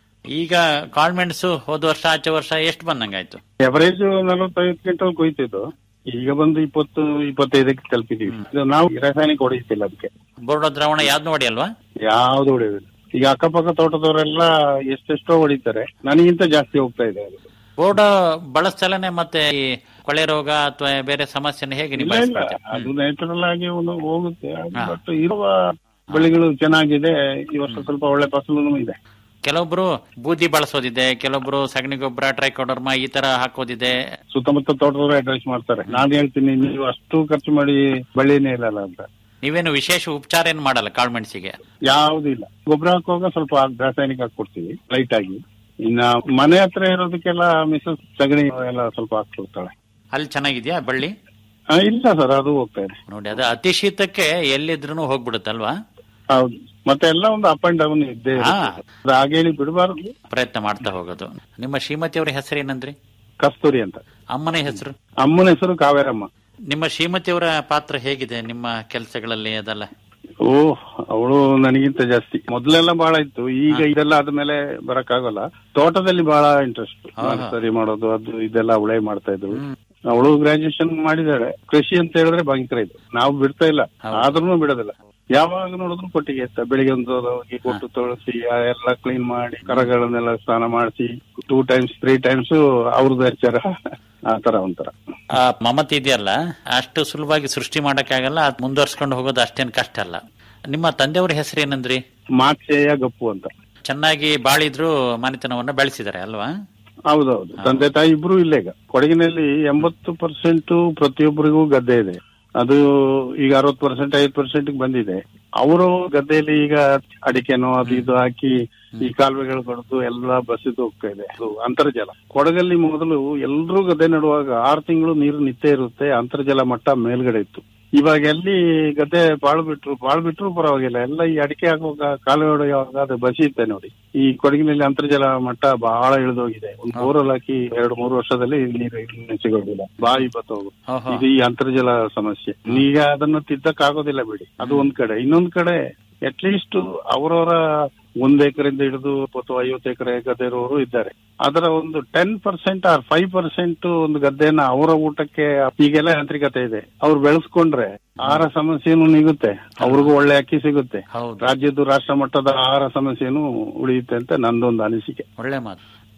ಈಗ ಕಾಳ್ಮೆಣಸು ಹೋದ ವರ್ಷ ಆಚೆ ವರ್ಷ ಎಷ್ಟು ಬಂದಂಗಾಯ್ತು ಎವರೇಜ್ ನಲವತ್ತೈವತ್ತು ಕ್ವಿಂಟಲ್ ಕುಯ್ತಿದ್ದು ಈಗ ಬಂದು ಇಪ್ಪತ್ತು ಇಪ್ಪತ್ತೈದಕ್ಕೆ ತಲುಪಿದೀವಿ ಇದು ನಾವು ರಾಸಾಯನಿಕ ಹೊಡೆಯುತ್ತಿಲ್ಲ ಅದಕ್ಕೆ ಬೋರ್ಡೋ ದ್ರಾವಣ ಯಾವ್ದು ನೋಡಿ ಅಲ್ವಾ ಯಾವ್ದು ಹೊಡೆಯೋದಿಲ್ಲ ಈಗ ಅಕ್ಕಪಕ್ಕ ತೋಟದವರೆಲ್ಲ ಎಷ್ಟೆಷ್ಟೋ ಹೊಡಿತಾರೆ ನನಗಿಂತ ಜಾಸ್ತಿ ಹೋಗ್ತಾ ಇದೆ ಅದು ಬೋರ್ಡ ಬಳಸ್ತಲನೆ ಮತ್ತೆ ಈ ಕೊಳೆ ರೋಗ ಅಥವಾ ಬೇರೆ ಸಮಸ್ಯೆನ ಹೇಗೆ ಇಲ್ಲ ಇಲ್ಲ ನಿಭಾಯಿಸ್ಕೊಳ್ತೀರಾ ಅದು ನ್ಯಾಚುರಲ್ ಆಗಿ ಒಂದು ಹೋಗುತ್ತೆ ಹಾ. ಬಟ್ ಇರುವ ಬೆಳೆಗಳು ಚೆನ್ನಾಗಿದೆ ಈ ವರ್ಷ ಸ್ವಲ್ಪ ಒಳ್ಳೆ ಫಸಲು ಇದೆ ಕೆಲವೊಬ್ರು ಬೂದಿ ಬಳಸೋದಿದೆ ಕೆಲವೊಬ್ರು ಸಗಣಿ ಗೊಬ್ಬರ ಟ್ರೈಕೋಡರ್ಮಾ ಈ ತರ ಹಾಕೋದಿದೆ ಸುತ್ತಮುತ್ತ ತೋಟದವರು ಅಡ್ವೈಸ್ ಮಾಡ್ತಾರೆ ನಾನು ಹೇಳ್ತೀನಿ ನೀವು ಅಷ್ಟು ಖರ್ಚು ಮಾಡಿ ಬಳ್ಳಿನೇ ಇಲ್ಲಲ್ಲ ಅಂತ ನೀವೇನು ವಿಶೇಷ ಉಪಚಾರ ಏನ್ ಮಾಡಲ್ಲ ಕಾಳ್ಮೆಣಸಿಗೆ ಯಾವ್ದು ಇಲ್ಲ ಗೊಬ್ಬರ ಹಾಕುವಾಗ ಸ್ವಲ್ಪ ರಾಸಾಯನಿಕ ಹಾಕೊಡ್ತೀವಿ ಲೈಟ್ ಆಗಿ ಇನ್ನ ಮನೆ ಹತ್ರ ಇರೋದಕ್ಕೆಲ್ಲ ಮಿಸಸ್ ಸಗಣಿ ಎಲ್ಲ ಸ್ವಲ್ಪ ಹಾಕ್ಕೊಡ್ತಾಳೆ ಅಲ್ಲಿ ಚೆನ್ನಾಗಿದ್ಯಾ ಬಳ್ಳಿ ಆ, ಇಲ್ಲ ಸರ್ ಅದು ಹೋಗ್ತಾ ಇದೆ ನೋಡಿ ಅದು ಅತಿ ಶೀತಕ್ಕೆ ಎಲ್ಲಿದ್ರು ಹೋಗ್ಬಿಡುತ್ತಲ್ವಾ ಹೌದು ಮತ್ತೆ ಎಲ್ಲ ಒಂದು ಅಪ್ ಅಂಡ್ ಡೌನ್ ಇದ್ದೇ ಹಾ. ಇರುತ್ತೆ. ಅದು ಹಾಗೆ ಹೇಳಿ ಬಿಡಬಾರ್ದು ಪ್ರಯತ್ನ ಮಾಡ್ತಾ ಹೋಗೋದು ನಿಮ್ಮ ಶ್ರೀಮತಿಯವರ ಹೆಸರು ಏನಂದ್ರಿ ಕಸ್ತೂರಿ ಅಂತ ಅಮ್ಮನ ಹೆಸರು ಅಮ್ಮನ ಹೆಸರು ಕಾವೇರಮ್ಮ ನಿಮ್ಮ ಶ್ರೀಮತಿಯವರ ಪಾತ್ರ ಹೇಗಿದೆ ನಿಮ್ಮ ಕೆಲಸಗಳಲ್ಲಿ ಅದೆಲ್ಲ ಓ ಅವಳು ನನಗಿಂತ ಜಾಸ್ತಿ ಮೊದ್ಲೆಲ್ಲ ಬಹಳ ಇತ್ತು ಈಗ ಇದೆಲ್ಲ ಆದ್ಮೇಲೆ ಬರಕ್ಕಾಗಲ್ಲ ತೋಟದಲ್ಲಿ ಬಹಳ ಇಂಟ್ರೆಸ್ಟ್ ಹಾ. ಸರಿ ಮಾಡೋದು ಅದು ಇದೆಲ್ಲ ಅವಳೇ ಮಾಡ್ತಾ ಇದ್ವು ಅವಳು ಗ್ರಾಜುಯೇಷನ್ ಮಾಡಿದಾಳೆ ಕೃಷಿ ಅಂತ ಹೇಳಿದ್ರೆ ಭಯಂಕರ ಇದು ನಾವು ಬಿಡ್ತಾ ಇಲ್ಲ ಹೌದು. ಆದ್ರೂ ಬಿಡೋದಿಲ್ಲ ಯಾವಾಗ ನೋಡಿದ್ರು ಕೊಟ್ಟಿಗೆ ಎತ್ತ ಬೆಳಿಗ್ಗೆ ಒಂದು ಹೋಗಿ ಕೊಟ್ಟು ತೊಳಸಿ ಆ ಎಲ್ಲ ಕ್ಲೀನ್ ಮಾಡಿ ಕರಗಳನ್ನೆಲ್ಲ ಸ್ನಾನ ಮಾಡಿಸಿ ಟೂ ಟೈಮ್ಸ್ ತ್ರೀ ಟೈಮ್ಸ್ ಅವ್ರದ್ದು ಎಚ್ಚರ ಆ ತರ ಒಂಥರ ಆ ಮಮತೆ ಇದೆಯಲ್ಲ ಅಷ್ಟು ಸುಲಭವಾಗಿ ಸೃಷ್ಟಿ ಮಾಡಕ್ಕಾಗಲ್ಲ ಅದ್ ಮುಂದುವರ್ಸ್ಕೊಂಡು ಹೋಗೋದು ಅಷ್ಟೇನ್ ಕಷ್ಟ ಅಲ್ಲ ನಿಮ್ಮ ತಂದೆಯವ್ರ ಹೆಸರು ಏನಂದ್ರಿ ಮಾಚೆಯ ಗಪ್ಪು ಅಂತ ಚೆನ್ನಾಗಿ ಬಾಳಿದ್ರು ಮನೆತನವನ್ನ ಬೆಳೆಸಿದ್ದಾರೆ ಅಲ್ವಾ ಹೌದೌದು ತಂದೆ ತಾಯಿ ಇಬ್ರು ಇಲ್ಲೇ ಈಗ ಕೊಡಗಿನಲ್ಲಿ ಎಂಬತ್ತು ಪರ್ಸೆಂಟ್ ಪ್ರತಿಯೊಬ್ಬರಿಗೂ ಗದ್ದೆ ಇದೆ ಅದು ಈಗ ಅರವತ್ತು ಪರ್ಸೆಂಟ್ ಐದು ಪರ್ಸೆಂಟ್ ಬಂದಿದೆ ಅವರು ಗದ್ದೆಯಲ್ಲಿ ಈಗ ಅಡಿಕೆನೋ ಅದು ಇದು ಹಾಕಿ ಈ ಕಾಲುವೆಗಳು ಕಡಿದು ಎಲ್ಲ ಬಸಿದು ಹೋಗ್ತಾ ಇದೆ ಅದು ಅಂತರ್ಜಲ ಕೊಡಗಲ್ಲಿ ಮೊದಲು ಎಲ್ಲರೂ ಗದ್ದೆ ನಡುವಾಗ ಆರು ತಿಂಗಳು ನೀರು ನಿತ್ಯ ಇರುತ್ತೆ ಅಂತರ್ಜಲ ಮಟ್ಟ ಮೇಲ್ಗಡೆ ಇತ್ತು ಇವಾಗ ಎಲ್ಲಿ ಗದ್ದೆ ಬಾಳ್ ಬಿಟ್ರು ಬಾಳ್ ಬಿಟ್ರು ಪರವಾಗಿಲ್ಲ ಎಲ್ಲ ಈ ಅಡಿಕೆ ಹಾಕುವಾಗ ಕಾಲುವೆ ಹೊಡೆಯುವಾಗ ಅದು ಬಸಿಯುತ್ತೆ ನೋಡಿ ಈ ಕೊಡಗಿನಲ್ಲಿ ಅಂತರ್ಜಲ ಮಟ್ಟ ಬಹಳ ಇಳಿದೋಗಿದೆ ಒಂದು ಬೋರ್ವೆಲ್ ಹಾಕಿ ಎರಡು ಮೂರು ವರ್ಷದಲ್ಲಿ ನೀರು ಇನ್ನು ಸಿಗೋದಿಲ್ಲ ಬಾಯಿ ಬತ್ತೋಗು ಓಹೋ. ಇದು ಈ ಅಂತರ್ಜಲ ಸಮಸ್ಯೆ ಈಗ ಅದನ್ನು ತಿದ್ದಕ್ ಆಗೋದಿಲ್ಲ ಬಿಡಿ ಅದು ಒಂದ್ ಕಡೆ ಇನ್ನೊಂದ್ ಕಡೆ ಅಟ್ಲೀಸ್ಟ್ ಅವರವರ ಒಂದ್ ಎಕರೆಯಿಂದ ಹಿಡಿದು ಇಪ್ಪತ್ತು ಐವತ್ತು ಎಕರೆ ಗದ್ದೆ ಇರೋರು ಇದ್ದಾರೆ ಅದರ ಒಂದು ten percent or five percent ಒಂದು ಗದ್ದೆನ ಅವರ ಊಟಕ್ಕೆ ಈಗೆಲ್ಲ ಯಾಂತ್ರಿಕತೆ ಇದೆ ಅವ್ರು ಬೆಳೆಸ್ಕೊಂಡ್ರೆ ಆಹಾರ ಸಮಸ್ಯೆನೂ ನೀಗುತ್ತೆ ಅವ್ರಿಗೂ ಒಳ್ಳೆ ಅಕ್ಕಿ ಸಿಗುತ್ತೆ ಹೌದು ರಾಜ್ಯದ್ದು ರಾಷ್ಟ್ರ ಮಟ್ಟದ ಆಹಾರ ಸಮಸ್ಯೆನೂ ಉಳಿಯುತ್ತೆ ಅಂತ ನಂದೊಂದು ಅನಿಸಿಕೆ ಒಳ್ಳೆ ಮಾತು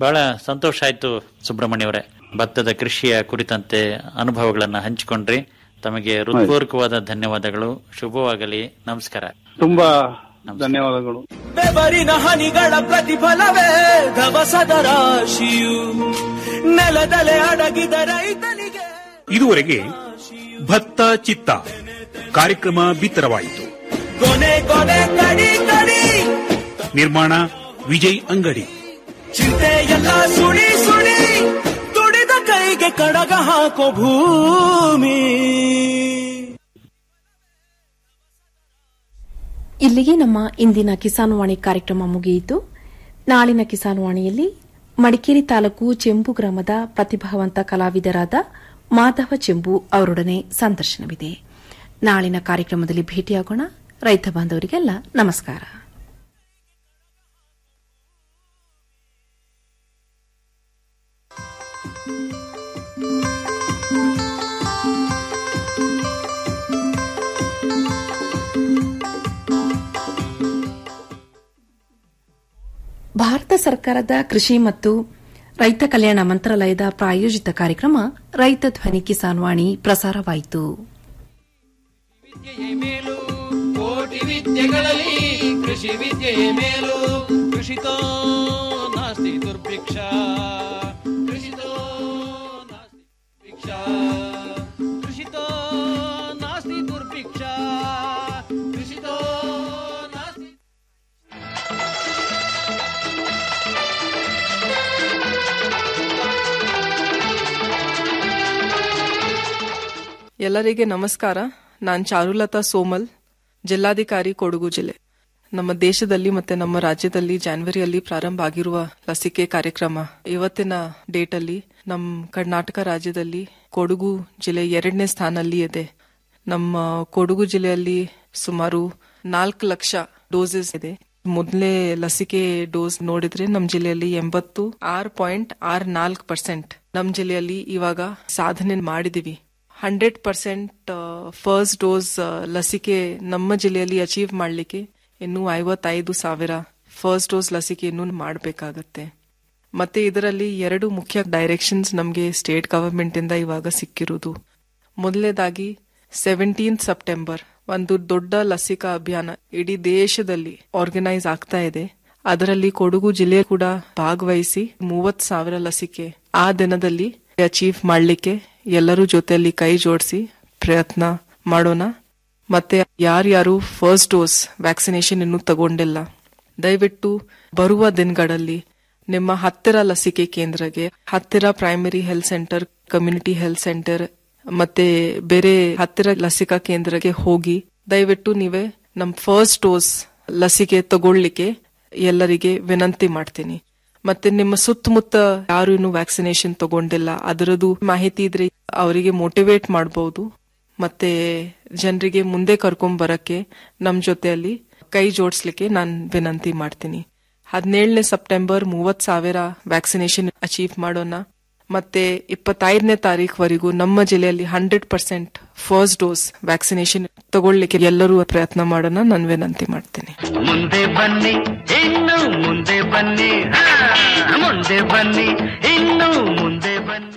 ಬಹಳ ಸಂತೋಷ ಆಯ್ತು ಸುಬ್ರಹ್ಮಣ್ಯ ಅವರೇ ಭತ್ತದ ಕೃಷಿಯ ಕುರಿತಂತೆ ಅನುಭವಗಳನ್ನ ಹಂಚಿಕೊಂಡ್ರಿ ತಮಗೆ ಹೃತ್ಪೂರ್ವಕವಾದ ಧನ್ಯವಾದಗಳು ಶುಭವಾಗಲಿ ನಮಸ್ಕಾರ ತುಂಬಾ ಧನ್ಯವಾದಗಳು ಬೆವರಿನ ಹನಿಗಳ ಪ್ರತಿಫಲವೇ ಧವಸದ ರಾಶಿಯು ನೆಲದಲೆ ಅಡಗಿದ ರೈತನಿಗೆ ಇದುವರೆಗೆ ಭತ್ತ ಚಿತ್ತ ಕಾರ್ಯಕ್ರಮ ಬಿತ್ತರವಾಯಿತು ಕೊನೆ ಕೊನೆ ಕಡಿ ಕಡಿ ನಿರ್ಮಾಣ ವಿಜಯ್ ಅಂಗಡಿ ಚಿಂತೆಯೆಲ್ಲ ಸುಳಿ ಸುಳಿ ದುಡಿದ ಕೈಗೆ ಕಡಗ ಹಾಕೋ ಭೂಮಿ ಇಲ್ಲಿಗೆ ನಮ್ಮ ಇಂದಿನ ಕಿಸಾನ್ ವಾಣಿ ಕಾರ್ಯಕ್ರಮ ಮುಗಿಯಿತು ನಾಳಿನ ಕಿಸಾನ್ ವಾಣಿಯಲ್ಲಿ ಮಡಿಕೇರಿ ತಾಲೂಕು ಚೆಂಬು ಗ್ರಾಮದ ಪ್ರತಿಭಾವಂತ ಕಲಾವಿದರಾದ ಮಾಧವ ಚೆಂಬು ಅವರೊಡನೆ ಸಂದರ್ಶನವಿದೆ ನಾಳಿನ ಕಾರ್ಯಕ್ರಮದಲ್ಲಿ ಭೇಟಿಯಾಗೋಣ ರೈತ ಬಾಂಧವರಿಗೆಲ್ಲ ನಮಸ್ಕಾರ ಭಾರತ ಸರ್ಕಾರದ ಕೃಷಿ ಮತ್ತು ರೈತ ಕಲ್ಯಾಣ ಮಂತ್ರಾಲಯದ ಪ್ರಾಯೋಜಿತ ಕಾರ್ಯಕ್ರಮ ರೈತ ಧ್ವನಿ ಕಿಸಾನ್ ವಾಣಿ ಪ್ರಸಾರವಾಯಿತು ವಿದ್ಯೆಯೇ ಮೇಲು ಕೋಟಿ ವಿದ್ಯೆಗಳಲ್ಲಿ ಕೃಷಿ ವಿದ್ಯೆಯೇ ಮೇಲು ಕೃಷಿತೋ ನಾಸ್ತಿ ದುರ್ಭಿಕ್ಷ ಕೃಷಿತೋ ನಾಸ್ತಿ ಭಿಕ್ಷ ಕೃಷಿತೋ ನಾಸ್ತಿ ದುರ್ಭಿಕ್ಷ ಕೃಷಿತೋ ನಾಸ್ತಿ ಎಲ್ಲರಿಗೆ ನಮಸ್ಕಾರ ನಾನು ಚಾರುಲತಾ ಸೋಮಲ್ ಜಿಲ್ಲಾಧಿಕಾರಿ ಕೊಡಗು ಜಿಲ್ಲೆ ನಮ್ಮ ದೇಶದಲ್ಲಿ ಮತ್ತೆ ನಮ್ಮ ರಾಜ್ಯದಲ್ಲಿ ಜಾನ್ವರಿಯಲ್ಲಿ ಪ್ರಾರಂಭ ಆಗಿರುವ ಲಸಿಕೆ ಕಾರ್ಯಕ್ರಮ ಇವತ್ತಿನ ಡೇಟ್ ಅಲ್ಲಿ ನಮ್ಮ ಕರ್ನಾಟಕ ರಾಜ್ಯದಲ್ಲಿ ಕೊಡಗು ಜಿಲ್ಲೆ ಎರಡನೇ ಸ್ಥಾನಲ್ಲಿ ಇದೆ ನಮ್ಮ ಕೊಡಗು ಜಿಲ್ಲೆಯಲ್ಲಿ ಸುಮಾರು ನಾಲ್ಕು ಲಕ್ಷ ಡೋಸಸ್ ಇದೆ ಮೊದಲೇ ಲಸಿಕೆ ಡೋಸ್ ನೋಡಿದ್ರೆ ನಮ್ಮ ಜಿಲ್ಲೆಯಲ್ಲಿ ಎಂಬತ್ತು ಆರ್ ಪಾಯಿಂಟ್ ಆರ್ ನಾಲ್ಕು ಪರ್ಸೆಂಟ್ ನಮ್ಮ ಜಿಲ್ಲೆಯಲ್ಲಿ ಇವಾಗ ಸಾಧನೆ ಮಾಡಿದೀವಿ ಹಂಡ್ರೆಡ್ ಪರ್ಸೆಂಟ್ ಫಸ್ಟ್ ಡೋಸ್ ಲಸಿಕೆ ನಮ್ಮ ಜಿಲ್ಲೆಯಲ್ಲಿ ಅಚೀವ್ ಮಾಡಲಿಕ್ಕೆ ಇನ್ನು ಐವತ್ತೈದು ಸಾವಿರ ಫಸ್ಟ್ ಡೋಸ್ ಲಸಿಕೆ ಇನ್ನೂ ಮಾಡಬೇಕಾಗತ್ತೆ ಮತ್ತೆ ಇದರಲ್ಲಿ ಎರಡು ಮುಖ್ಯ ಡೈರೆಕ್ಷನ್ಸ್ ನಮಗೆ ಸ್ಟೇಟ್ ಗವರ್ಮೆಂಟ್ ಇಂದ ಇವಾಗ ಸಿಕ್ಕಿರುವುದು ಮೊದಲನೇದಾಗಿ ಸೆವೆಂಟೀನ್ ಸೆಪ್ಟೆಂಬರ್ ಒಂದು ದೊಡ್ಡ ಲಸಿಕಾ ಅಭಿಯಾನ ಇಡೀ ದೇಶದಲ್ಲಿ ಆರ್ಗನೈಸ್ ಆಗ್ತಾ ಇದೆ ಅದರಲ್ಲಿ ಕೊಡಗು ಜಿಲ್ಲೆ ಕೂಡ ಭಾಗವಹಿಸಿ ಮೂವತ್ ಸಾವಿರ ಲಸಿಕೆ ಆ ದಿನದಲ್ಲಿ ಅಚೀವ್ ಮಾಡಲಿಕ್ಕೆ ಎಲ್ಲರೂ ಜೊತೆಯಲ್ಲಿ ಕೈ ಜೋಡಿಸಿ ಪ್ರಯತ್ನ ಮಾಡೋಣ ಮತ್ತೆ ಯಾರ್ಯಾರು ಫಸ್ಟ್ ಡೋಸ್ ವ್ಯಾಕ್ಸಿನೇಷನ್ ಇನ್ನೂ ತಗೊಂಡಿಲ್ಲ ದಯವಿಟ್ಟು ಬರುವ ದಿನಗಳಲ್ಲಿ ನಿಮ್ಮ ಹತ್ತಿರ ಲಸಿಕೆ ಕೇಂದ್ರಗೆ ಹತ್ತಿರ primary health centre community health centre ಮತ್ತೆ ಬೇರೆ ಹತ್ತಿರ ಲಸಿಕಾ ಕೇಂದ್ರಕ್ಕೆ ಹೋಗಿ ದಯವಿಟ್ಟು ನೀವೇ ನಮ್ ಫಸ್ಟ್ ಡೋಸ್ ಲಸಿಕೆ ತಗೊಳ್ಳಿಕ್ಕೆ ಎಲ್ಲರಿಗೆ ವಿನಂತಿ ಮಾಡ್ತೀನಿ ಮತ್ತೆ ನಿಮ್ಮ ಸುತ್ತಮುತ್ತ ಯಾರು ಇನ್ನು ವ್ಯಾಕ್ಸಿನೇಷನ್ ತಗೊಂಡಿಲ್ಲ ಅದರದ್ದು ಮಾಹಿತಿ ಇದ್ರೆ ಅವರಿಗೆ ಮೋಟಿವೇಟ್ ಮಾಡಬಹುದು ಮತ್ತೆ ಜನರಿಗೆ ಮುಂದೆ ಕರ್ಕೊಂಡ್ ಬರಕ್ಕೆ ನಮ್ ಜೊತೆಯಲ್ಲಿ ಕೈ ಜೋಡಿಸ್ಲಿಕ್ಕೆ ನಾನು ವಿನಂತಿ ಮಾಡ್ತೀನಿ ಹದಿನೇಳನೇ ಸೆಪ್ಟೆಂಬರ್ ಮೂವತ್ ಸಾವಿರ ವ್ಯಾಕ್ಸಿನೇಷನ್ ಅಚೀವ್ ಮಾಡೋಣ ಮತ್ತೆ ಇಪ್ಪತ್ತೈದನೇ ತಾರೀಖುವರೆಗೂ ನಮ್ಮ ಜಿಲ್ಲೆಯಲ್ಲಿ hundred percent first dose vaccination ತಗೊಳ್ಳಿಕ್ಕೆ ಎಲ್ಲರೂ ಪ್ರಯತ್ನ ಮಾಡೋಣ ನಾನು ವಿನಂತಿ ಮಾಡ್ತೀನಿ ಮುಂದೆ ಬನ್ನಿ ಇನ್ನು ಮುಂದೆ ಬನ್ನಿ ಹಾ, ಮುಂದೆ ಬನ್ನಿ ಇನ್ನು ಮುಂದೆ ಬನ್ನಿ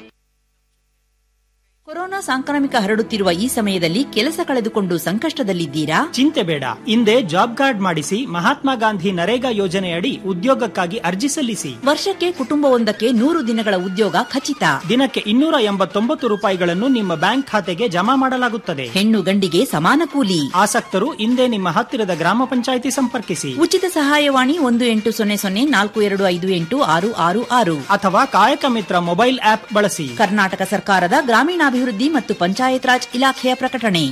ಕೊರೋನಾ ಸಾಂಕ್ರಾಮಿಕ ಹರಡುತ್ತಿರುವ ಈ ಸಮಯದಲ್ಲಿ ಕೆಲಸ ಕಳೆದುಕೊಂಡು ಸಂಕಷ್ಟದಲ್ಲಿದ್ದೀರಾ ಚಿಂತೆ ಬೇಡ ಹಿಂದೆ ಜಾಬ್ ಕಾರ್ಡ್ ಮಾಡಿಸಿ ಮಹಾತ್ಮ ಗಾಂಧಿ ನರೇಗಾ ಯೋಜನೆಯಡಿ ಉದ್ಯೋಗಕ್ಕಾಗಿ ಅರ್ಜಿ ಸಲ್ಲಿಸಿ ವರ್ಷಕ್ಕೆ ಕುಟುಂಬವೊಂದಕ್ಕೆ ನೂರು ದಿನಗಳ ಉದ್ಯೋಗ ಖಚಿತ ದಿನಕ್ಕೆ ಇನ್ನೂರ ಎಂಬತ್ತೊಂಬತ್ತು ರೂಪಾಯಿಗಳನ್ನು ನಿಮ್ಮ ಬ್ಯಾಂಕ್ ಖಾತೆಗೆ ಜಮಾ ಮಾಡಲಾಗುತ್ತದೆ ಹೆಣ್ಣು ಗಂಡಿಗೆ ಸಮಾನ ಕೂಲಿ ಆಸಕ್ತರು ಹಿಂದೆ ನಿಮ್ಮ ಹತ್ತಿರದ ಗ್ರಾಮ ಪಂಚಾಯಿತಿ ಸಂಪರ್ಕಿಸಿ ಉಚಿತ ಸಹಾಯವಾಣಿ ಒಂದು ಎಂಟು ಸೊನ್ನೆ ಸೊನ್ನೆ ನಾಲ್ಕು ಎರಡು ಐದು ಎಂಟು ಆರು ಆರು ಆರು ಅಥವಾ ಕಾಯಕ ಮಿತ್ರ ಮೊಬೈಲ್ ಆಪ್ ಬಳಸಿ ಕರ್ನಾಟಕ ಸರ್ಕಾರದ ಗ್ರಾಮೀಣಾಭಿವೃದ್ಧಿ ಮತ್ತು ಪಂಚಾಯತ್ ರಾಜ್ ಇಲಾಖೆಯ ಪ್ರಕಟಣೆ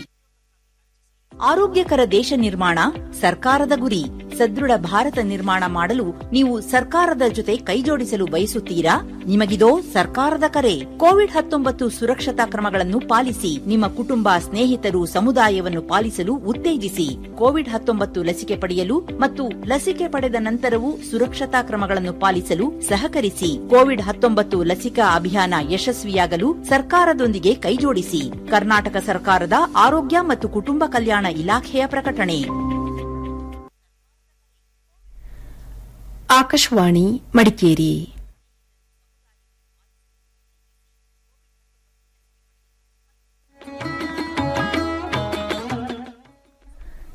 ಆರೋಗ್ಯಕರ ದೇಶ ನಿರ್ಮಾಣ ಸರ್ಕಾರದ ಗುರಿ ಸದೃಢ ಭಾರತ ನಿರ್ಮಾಣ ಮಾಡಲು ನೀವು ಸರ್ಕಾರದ ಜೊತೆ ಕೈಜೋಡಿಸಲು ಬಯಸುತ್ತೀರಾ ನಿಮಗಿದೋ ಸರ್ಕಾರದ ಕರೆ ಕೋವಿಡ್ ಹತ್ತೊಂಬತ್ತು ಸುರಕ್ಷತಾ ಕ್ರಮಗಳನ್ನು ಪಾಲಿಸಿ ನಿಮ್ಮ ಕುಟುಂಬ ಸ್ನೇಹಿತರು ಸಮುದಾಯವನ್ನು ಪಾಲಿಸಲು ಉತ್ತೇಜಿಸಿ ಕೋವಿಡ್ ಹತ್ತೊಂಬತ್ತು ಲಸಿಕೆ ಪಡೆಯಲು ಮತ್ತು ಲಸಿಕೆ ಪಡೆದ ನಂತರವೂ ಸುರಕ್ಷತಾ ಕ್ರಮಗಳನ್ನು ಪಾಲಿಸಲು ಸಹಕರಿಸಿ ಕೋವಿಡ್ ಹತ್ತೊಂಬತ್ತು ಲಸಿಕಾ ಅಭಿಯಾನ ಯಶಸ್ವಿಯಾಗಲು ಸರ್ಕಾರದೊಂದಿಗೆ ಕೈಜೋಡಿಸಿ ಕರ್ನಾಟಕ ಸರ್ಕಾರದ ಆರೋಗ್ಯ ಮತ್ತು ಕುಟುಂಬ ಕಲ್ಯಾಣ ಇಲಾಖೆಯ ಪ್ರಕಟಣೆ ಆಕಾಶವಾಣಿ ಮಡಿಕೇರಿ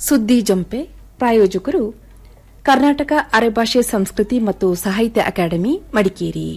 ಸುದ್ದಿ ಜಂಪೆ ಪ್ರಾಯೋಜಕರು ಕರ್ನಾಟಕ ಅರೆಭಾಷೆ ಸಂಸ್ಕೃತಿ ಮತ್ತು ಸಾಹಿತ್ಯ ಅಕಾಡೆಮಿ ಮಡಿಕೇರಿ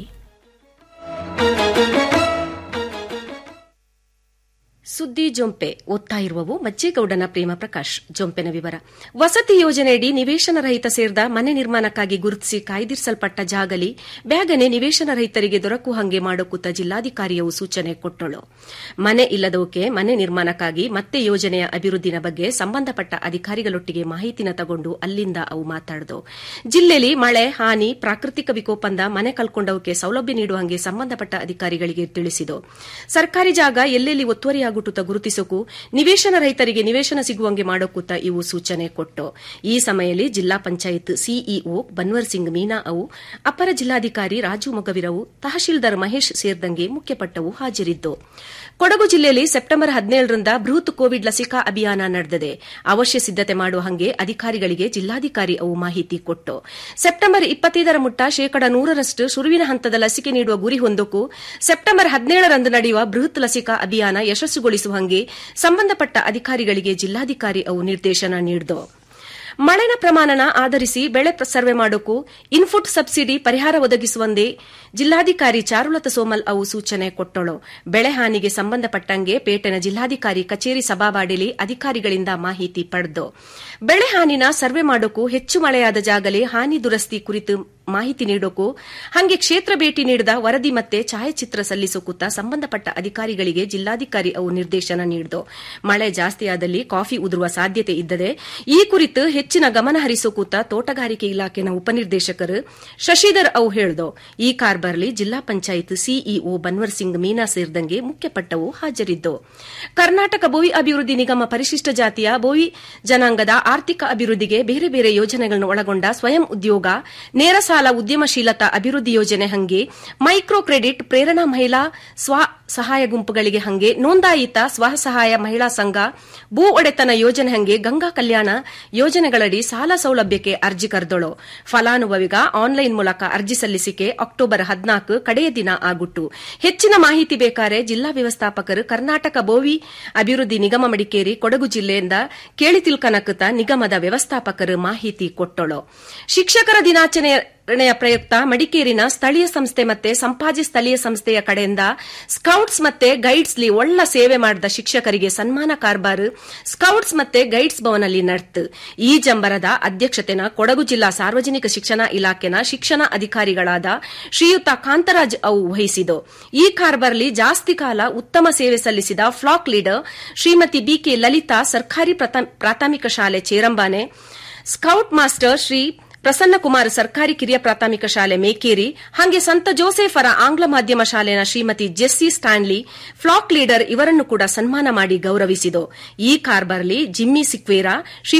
ಸುದ್ದಿ ಜೊಂಪೆ ಓದ್ತಾ ಇರುವವು ಮಜ್ಜೇಗೌಡನ ಪ್ರೇಮ ಪ್ರಕಾಶ್ ಜೊಂಪೆನ ವಿವರ ವಸತಿ ಯೋಜನೆಯಡಿ ನಿವೇಶನ ರಹಿತ ಸೇರಿದ ಮನೆ ನಿರ್ಮಾಣಕ್ಕಾಗಿ ಗುರುತಿಸಿ ಕಾಯ್ದಿರಿಸಲ್ಪಟ್ಟ ಜಾಗಲಿ ಬ್ಯಾಗನೆ ನಿವೇಶನ ರಹಿತರಿಗೆ ದೊರಕು ಹಂಗೆ ಮಾಡೋಕುತ್ತ ಜಿಲ್ಲಾಧಿಕಾರಿಯವು ಸೂಚನೆ ಕೊಟ್ಟಳು ಮನೆ ಇಲ್ಲದವಕ್ಕೆ ಮನೆ ನಿರ್ಮಾಣಕ್ಕಾಗಿ ಮತ್ತೆ ಯೋಜನೆಯ ಅಭಿವೃದ್ಧಿನ ಬಗ್ಗೆ ಸಂಬಂಧಪಟ್ಟ ಅಧಿಕಾರಿಗಳೊಟ್ಟಿಗೆ ಮಾಹಿತಿನ ತಗೊಂಡು ಅಲ್ಲಿಂದ ಅವು ಮಾತಾಡಿದವು ಜಿಲ್ಲೆಯಲ್ಲಿ ಮಳೆ ಹಾನಿ ಪ್ರಾಕೃತಿಕ ವಿಕೋಪಂದ ಮನೆ ಕಳ್ಕೊಂಡವಕ್ಕೆ ಸೌಲಭ್ಯ ನೀಡುವಂಗೆ ಸಂಬಂಧಪಟ್ಟ ಅಧಿಕಾರಿಗಳಿಗೆ ತಿಳಿಸಿದವು ಸರ್ಕಾರಿ ಜಾಗ ಎಲ್ಲೆಲ್ಲಿ ಒತ್ತುವರಿಯಾಗುತ್ತ ಗುರುತಿಸೋಕು ನಿವೇಶನ ರಹಿತರಿಗೆ ನಿವೇಶನ ಸಿಗುವಂಗೆ ಮಾಡೋಕೂತ ಇವು ಸೂಚನೆ ಕೊಟ್ಟು ಈ ಸಮಯದಲ್ಲಿ ಜಿಲ್ಲಾ ಪಂಚಾಯತ್ ಸಿಇಒ ಬನ್ವರ್ ಸಿಂಗ್ ಮೀನಾ ಅವು ಅಪರ ಜಿಲ್ಲಾಧಿಕಾರಿ ರಾಜು ಮೊಗವಿರವು ತಹಶೀಲ್ದಾರ್ ಮಹೇಶ್ ಸೇರಿದಂಗೆ ಮುಖ್ಯಪಟ್ಟವು ಹಾಜರಿದ್ದು ಕೊಡಗು ಜಿಲ್ಲೆಯಲ್ಲಿ ಸೆಪ್ಟೆಂಬರ್ ಹದಿನೇಳರಿಂದ ಬೃಹತ್ ಕೋವಿಡ್ ಲಸಿಕಾ ಅಭಿಯಾನ ನಡೆದಿದೆ ಅವಶ್ಯ ಸಿದ್ದತೆ ಮಾಡುವ ಹಂಗೆ ಅಧಿಕಾರಿಗಳಿಗೆ ಜಿಲ್ಲಾಧಿಕಾರಿ ಅವು ಮಾಹಿತಿ ಕೊಟ್ಟು ಸೆಪ್ಟೆಂಬರ್ ಇಪ್ಪತ್ತೈದರ ಮುಟ್ಟ ಶೇಕಡ ನೂರರಷ್ಟು ಶುರುವಿನ ಹಂತದ ಲಸಿಕೆ ನೀಡುವ ಗುರಿ ಹೊಂದಕ್ಕೂ ಸೆಪ್ಟೆಂಬರ್ ಹದಿನೇಳರಂದು ನಡೆಯುವ ಬೃಹತ್ ಲಸಿಕಾ ಅಭಿಯಾನ ಯಶಸ್ಸುಗೊಳಿಸುವ ಹಂಗೆ ಸಂಬಂಧಪಟ್ಟ ಅಧಿಕಾರಿಗಳಿಗೆ ಜಿಲ್ಲಾಧಿಕಾರಿ ಅವು ನಿರ್ದೇಶನ ನೀಡಿದವು ಮಳೆನ ಪ್ರಮಾಣನ ಆಧರಿಸಿ ಬೆಳೆ ಸರ್ವೆ ಮಾಡೋಕು ಇನ್ಪುಟ್ ಸಬ್ಸಿಡಿ ಪರಿಹಾರ ಒದಗಿಸುವಂದೇ ಜಿಲ್ಲಾಧಿಕಾರಿ ಚಾರುಲತ ಸೋಮಲ್ ಅವು ಸೂಚನೆ ಕೊಟ್ಟಳು ಬೆಳೆ ಹಾನಿಗೆ ಸಂಬಂಧಪಟ್ಟಂಗೆ ಪೇಟೆನ ಜಿಲ್ಲಾಧಿಕಾರಿ ಕಚೇರಿ ಸಭಾವಾಡಿಲಿ ಅಧಿಕಾರಿಗಳಿಂದ ಮಾಹಿತಿ ಪಡೆದು ಬೆಳೆ ಹಾನಿನ ಸರ್ವೆ ಮಾಡೋಕು ಹೆಚ್ಚು ಮಳೆಯಾದ ಜಾಗಲೇ ಹಾನಿ ದುರಸ್ತಿ ಕುರಿತು ಮಾಹಿತಿ ನೀಡೋಕು ಹಂಗೆ ಕ್ಷೇತ್ರ ಭೇಟಿ ನೀಡಿದ ವರದಿ ಮತ್ತೆ ಛಾಯಾಚಿತ್ರ ಸಲ್ಲಿಸೋಕುತ್ತ ಸಂಬಂಧಪಟ್ಟ ಅಧಿಕಾರಿಗಳಿಗೆ ಜಿಲ್ಲಾಧಿಕಾರಿ ಅವು ನಿರ್ದೇಶನ ನೀಡಿದು ಮಳೆ ಜಾಸ್ತಿಯಾದಲ್ಲಿ ಕಾಫಿ ಉದುರುವ ಸಾಧ್ಯತೆ ಇದ್ದದೆ ಈ ಕುರಿತು ಹೆಚ್ಚಿನ ಗಮನ ಹರಿಸೋಕೂತ ತೋಟಗಾರಿಕೆ ಇಲಾಖೆನ ಉಪನಿರ್ದೇಶಕರು ಶಶಿಧರ್ ಅವು ಹೇಳಿದು ಈ ಕಾರ್ಬರ್ಲಿ ಜಿಲ್ಲಾ ಪಂಚಾಯತ್ ಸಿಇಒ ಬನ್ವರ್ ಸಿಂಗ್ ಮೀನಾ ಸೇರಿದಂಗೆ ಮುಖ್ಯಪಟ್ಟವು ಹಾಜರಿದ್ದು ಕರ್ನಾಟಕ ಬೋವಿ ಅಭಿವೃದ್ಧಿ ನಿಗಮ ಪರಿಶಿಷ್ಟ ಜಾತಿಯ ಬೋವಿ ಜನಾಂಗದ ಆರ್ಥಿಕ ಅಭಿವೃದ್ಧಿಗೆ ಬೇರೆ ಬೇರೆ ಯೋಜನೆಗಳನ್ನು ಒಳಗೊಂಡ ಸ್ವಯಂ ಉದ್ಯೋಗ ನೇರ ಸಾಲ ಉದ್ಯಮಶೀಲತಾ ಅಭಿವೃದ್ಧಿ ಯೋಜನೆ ಹಂಗೆ ಮೈಕ್ರೋ ಕ್ರೆಡಿಟ್ ಪ್ರೇರಣಾ ಮಹಿಳಾ ಸ್ವ ಸಹಾಯ ಗುಂಪುಗಳಿಗೆ ಹಂಗೆ ನೋಂದಾಯಿತ ಸ್ವಸಹಾಯ ಮಹಿಳಾ ಸಂಘ ಭೂ ಒಡೆತನ ಯೋಜನೆ ಹಂಗೆ ಗಂಗಾ ಕಲ್ಯಾಣ ಯೋಜನೆಗಳಡಿ ಸಾಲ ಸೌಲಭ್ಯಕ್ಕೆ ಅರ್ಜಿ ಕರೆದಳು ಫಲಾನುಭವಿಗ ಆನ್ಲೈನ್ ಮೂಲಕ ಅರ್ಜಿ ಸಲ್ಲಿಸಿಕೆ ಅಕ್ಟೋಬರ್ ಹದಿನಾಲ್ಕು ಕಡೆಯ ದಿನ ಆಗುಟ್ಟು ಹೆಚ್ಚಿನ ಮಾಹಿತಿ ಬೇಕಾರೆ ಜಿಲ್ಲಾ ವ್ಯವಸ್ಥಾಪಕರು ಕರ್ನಾಟಕ ಬೋವಿ ಅಭಿವೃದ್ಧಿ ನಿಗಮ ಮಡಿಕೇರಿ ಕೊಡಗು ಜಿಲ್ಲೆಯಿಂದ ಕೇಳಿ ತಿಳ್ಕನಕುತ ನಿಗಮದ ವ್ಯವಸ್ಥಾಪಕರು ಮಾಹಿತಿ ಕೊಟ್ಟಳು ಶಿಕ್ಷಕರ ದಿನಾಚರಣೆಯ ಪ್ರಯುಕ್ತ ಮಡಿಕೇರಿನ ಸ್ಥಳೀಯ ಸಂಸ್ಥೆ ಮತ್ತೆ ಸಂಪಾಜಿ ಸ್ಥಳೀಯ ಸಂಸ್ಥೆಯ ಕಡೆಯಿಂದ ಸ್ಕೌಟ್ಸ್ ಮತ್ತೆ ಗೈಡ್ಸ್ಲಿ ಒಳ್ಳ ಸೇವೆ ಮಾಡಿದ ಶಿಕ್ಷಕರಿಗೆ ಸನ್ಮಾನ ಕಾರ್ಬಾರ್ ಸ್ಕೌಟ್ಸ್ ಮತ್ತೆ ಗೈಡ್ಸ್ ಭವನಲ್ಲಿ ನಡೆತು ಈ ಜಂಬರದ ಅಧ್ಯಕ್ಷತೆನ ಕೊಡಗು ಜಿಲ್ಲಾ ಸಾರ್ವಜನಿಕ ಶಿಕ್ಷಣ ಇಲಾಖೆನ ಶಿಕ್ಷಣ ಅಧಿಕಾರಿಗಳಾದ ಶ್ರೀಯುತ ಕಾಂತರಾಜ್ ಅವು ವಹಿಸಿದು ಈ ಕಾರ್ಬಾರ್ಲಿ ಜಾಸ್ತಿ ಕಾಲ ಉತ್ತಮ ಸೇವೆ ಸಲ್ಲಿಸಿದ flock leader Shrimati B K Lalitha ಸರ್ಕಾರಿ ಪ್ರಾಥಮಿಕ ಶಾಲೆ ಚೇರಂಬಾನೆ ಸ್ಕೌಟ್ ಮಾಸ್ಟರ್ ಶ್ರೀ ಪ್ರಸನ್ನ ಕುಮಾರ್ ಸರ್ಕಾರಿ ಕಿರಿಯ ಪ್ರಾಥಮಿಕ ಶಾಲೆ ಮೇಕೇರಿ ಹಾಗೆ ಸಂತ ಜೋಸೆಫರ ಆಂಗ್ಲ ಮಾಧ್ಯಮ ಶಾಲೆನ Shrimati Jessy Stanley flock leader ಇವರನ್ನು ಕೂಡ ಸನ್ಮಾನ ಮಾಡಿ ಗೌರವಿಸಿತು ಈ ಕಾರ್ಬಾರ್ಲಿ ಜಿಮ್ಮಿ ಸಿಕ್ವೇರಾ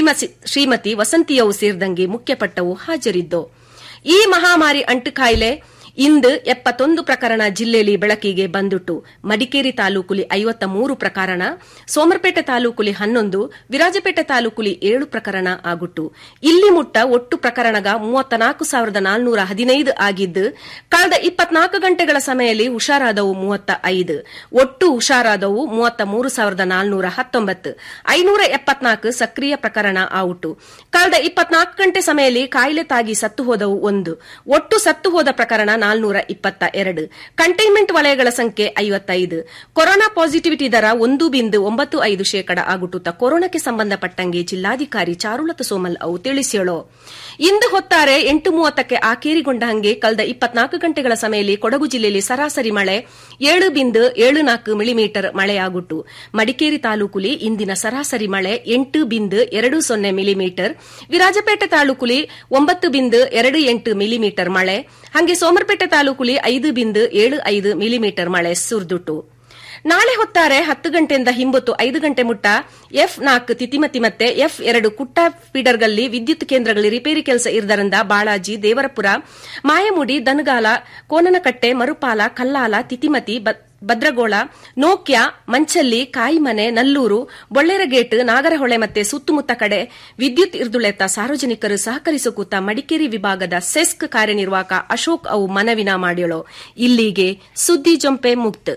ಶ್ರೀಮತಿ ವಸಂತಿಯವು ಸೇರಿದಂಗೆ ಮುಖ್ಯಪಟ್ಟವು ಹಾಜರಿದ್ದು ಈ ಮಹಾಮಾರಿ ಅಂಟು ಕಾಯಿಲೆ ಇಂದು ಎಪ್ಪತ್ತೊಂದು ಪ್ರಕರಣ ಜಿಲ್ಲೆಯಲ್ಲಿ ಬೆಳಕಿಗೆ ಬಂದುಟ್ಟು ಮಡಿಕೇರಿ ತಾಲೂಕುಲಿ ಐವತ್ತ ಮೂರು ಪ್ರಕರಣ ಸೋಮರಪೇಟೆ ತಾಲೂಕುಲಿ ಹನ್ನೊಂದು ವಿರಾಜಪೇಟೆ ತಾಲೂಕುಲಿ ಏಳು ಪ್ರಕರಣ ಆಗುಟ್ಟು ಇಲ್ಲಿ ಮುಟ್ಟ ಒಟ್ಟು ಪ್ರಕರಣಗ ಮೂವತ್ನಾಲ್ಕು ಸಾವಿರದ ನಾಲ್ನೂರ ಹದಿನೈದು ಆಗಿದ್ದು ಕಳೆದ ಇಪ್ಪತ್ನಾಲ್ಕು ಗಂಟೆಗಳ ಸಮಯದಲ್ಲಿ ಹುಷಾರಾದವು ಮೂವತ್ತ ಐದು ಒಟ್ಟು ಹುಷಾರಾದವು ಮೂವತ್ತ ಮೂರು ಸಾವಿರದ ನಾಲ್ನೂರ ಹತ್ತೊಂಬತ್ತು ಐನೂರ ಎಪ್ಪತ್ನಾಲ್ಕು ಸಕ್ರಿಯ ಪ್ರಕರಣ ಆವುಟು ಕಳೆದ ಇಪ್ಪತ್ನಾಲ್ಕು ಗಂಟೆ ಸಮಯದಲ್ಲಿ ಕಾಯಿಲೆ ತಾಗಿ ಸತ್ತು ಹೋದವು ಒಂದು ಒಟ್ಟು ಸತ್ತು ಹೋದ ಪ್ರಕರಣ ನಾಲ್ನೂರ ಇಪ್ಪತ್ತ ಎರಡು ಕಂಟೈನ್ಮೆಂಟ್ ವಲಯಗಳ ಸಂಖ್ಯೆ ಐವತ್ತೈದು ಕೊರೋನಾ ಪಾಸಿಟಿವಿಟಿ ದರ ಒಂದು ಬಿಂದು ಒಂಬತ್ತು ಐದು ಶೇಕಡ ಆಗುಟ್ಟುತ್ತ ಕೊರೋನಾಕ್ಕೆ ಸಂಬಂಧಪಟ್ಟಂಗೆ ಜಿಲ್ಲಾಧಿಕಾರಿ ಚಾರುಲತ ಸೋಮಲ್ ಅವು ತಿಳಿಸ್ಯಳು ಇಂದು ಹೊತ್ತಾರೆ ಎಂಟು ಮೂವತ್ತಕ್ಕೆ ಆಕೇರಿಗೊಂಡ ಹಂಗೆ ಕಳೆದ ಇಪ್ಪತ್ನಾಲ್ಕು ಗಂಟೆಗಳ ಸಮಯದಲ್ಲಿ ಕೊಡಗು ಜಿಲ್ಲೆಯಲ್ಲಿ ಸರಾಸರಿ ಮಳೆ ಏಳು ಬಿಂದು ಏಳು ನಾಲ್ಕು ಮಿಲಿಮೀಟರ್ ಮಳೆಯಾಗುಟ್ಟು ಮಡಿಕೇರಿ ತಾಲೂಕುಲಿ ಇಂದಿನ ಸರಾಸರಿ ಮಳೆ ಎಂಟು ಬಿಂದು ಎರಡು ಸೊನ್ನೆ ಮಿಲಿಮೀಟರ್ ವಿರಾಜಪೇಟೆ ತಾಲೂಕುಲಿ ಒಂಬತ್ತು ಬಿಂದು ಎರಡು ಎಂಟು ಮಿಲಿಮೀಟರ್ ಮಳೆ ಹಾಗೆ ಸೋಮರಪೇಟೆ ತಾಲೂಕುಲಿ ಐದು ಬಿಂದು ಏಳು ಐದು ಮಿಲಿಮೀಟರ್ ಮಳೆ ಸುರಿದುಟ್ಟು ನಾಳೆ ಹೊತ್ತಾರೆ ಹತ್ತು ಗಂಟೆಯಿಂದ ಹಿಂಬೊತ್ತು ಐದು ಗಂಟೆ ಮುಟ್ಟ ಎಫ್ ನಾಲ್ಕು ತಿತಿಮತಿ ಮತ್ತೆ ಎಫ್ ಎರಡು ಕುಟ್ಟ ಫೀಡರ್ಗಳಲ್ಲಿ ವಿದ್ಯುತ್ ಕೇಂದ್ರಗಳಲ್ಲಿ ರಿಪೇರಿ ಕೆಲಸ ಇರದರಿಂದ ಬಾಳಾಜಿ ದೇವರಪುರ ಮಾಯಮುಡಿ ದನಗಾಲ ಕೋನನಕಟ್ಟೆ ಮರುಪಾಲ ಕಲ್ಲಾಲ ತಿತಿಮತಿ ಭದ್ರಗೋಳ ನೋಕ್ಯ ಮಂಚಲ್ಲಿ ಕಾಯಿಮನೆ ನಲ್ಲೂರು ಬೊಳ್ಳೆರಗೇಟ್ ನಾಗರಹೊಳೆ ಮತ್ತೆ ಸುತ್ತಮುತ್ತ ಕಡೆ ವಿದ್ಯುತ್ ಇರ್ದುಳೆತ್ತ ಸಾರ್ವಜನಿಕರು ಸಹಕರಿಸುಕೂತ ಮಡಿಕೇರಿ ವಿಭಾಗದ ಸೆಸ್ಕ್ ಕಾರ್ಯನಿರ್ವಾಹಕ ಅಶೋಕ್ ಅವು ಮನವಿನ ಮಾಡ್ಯಳು ಇಲ್ಲಿಗೆ ಸುದ್ದಿ ಜೊಂಪೆ ಮುಕ್ತ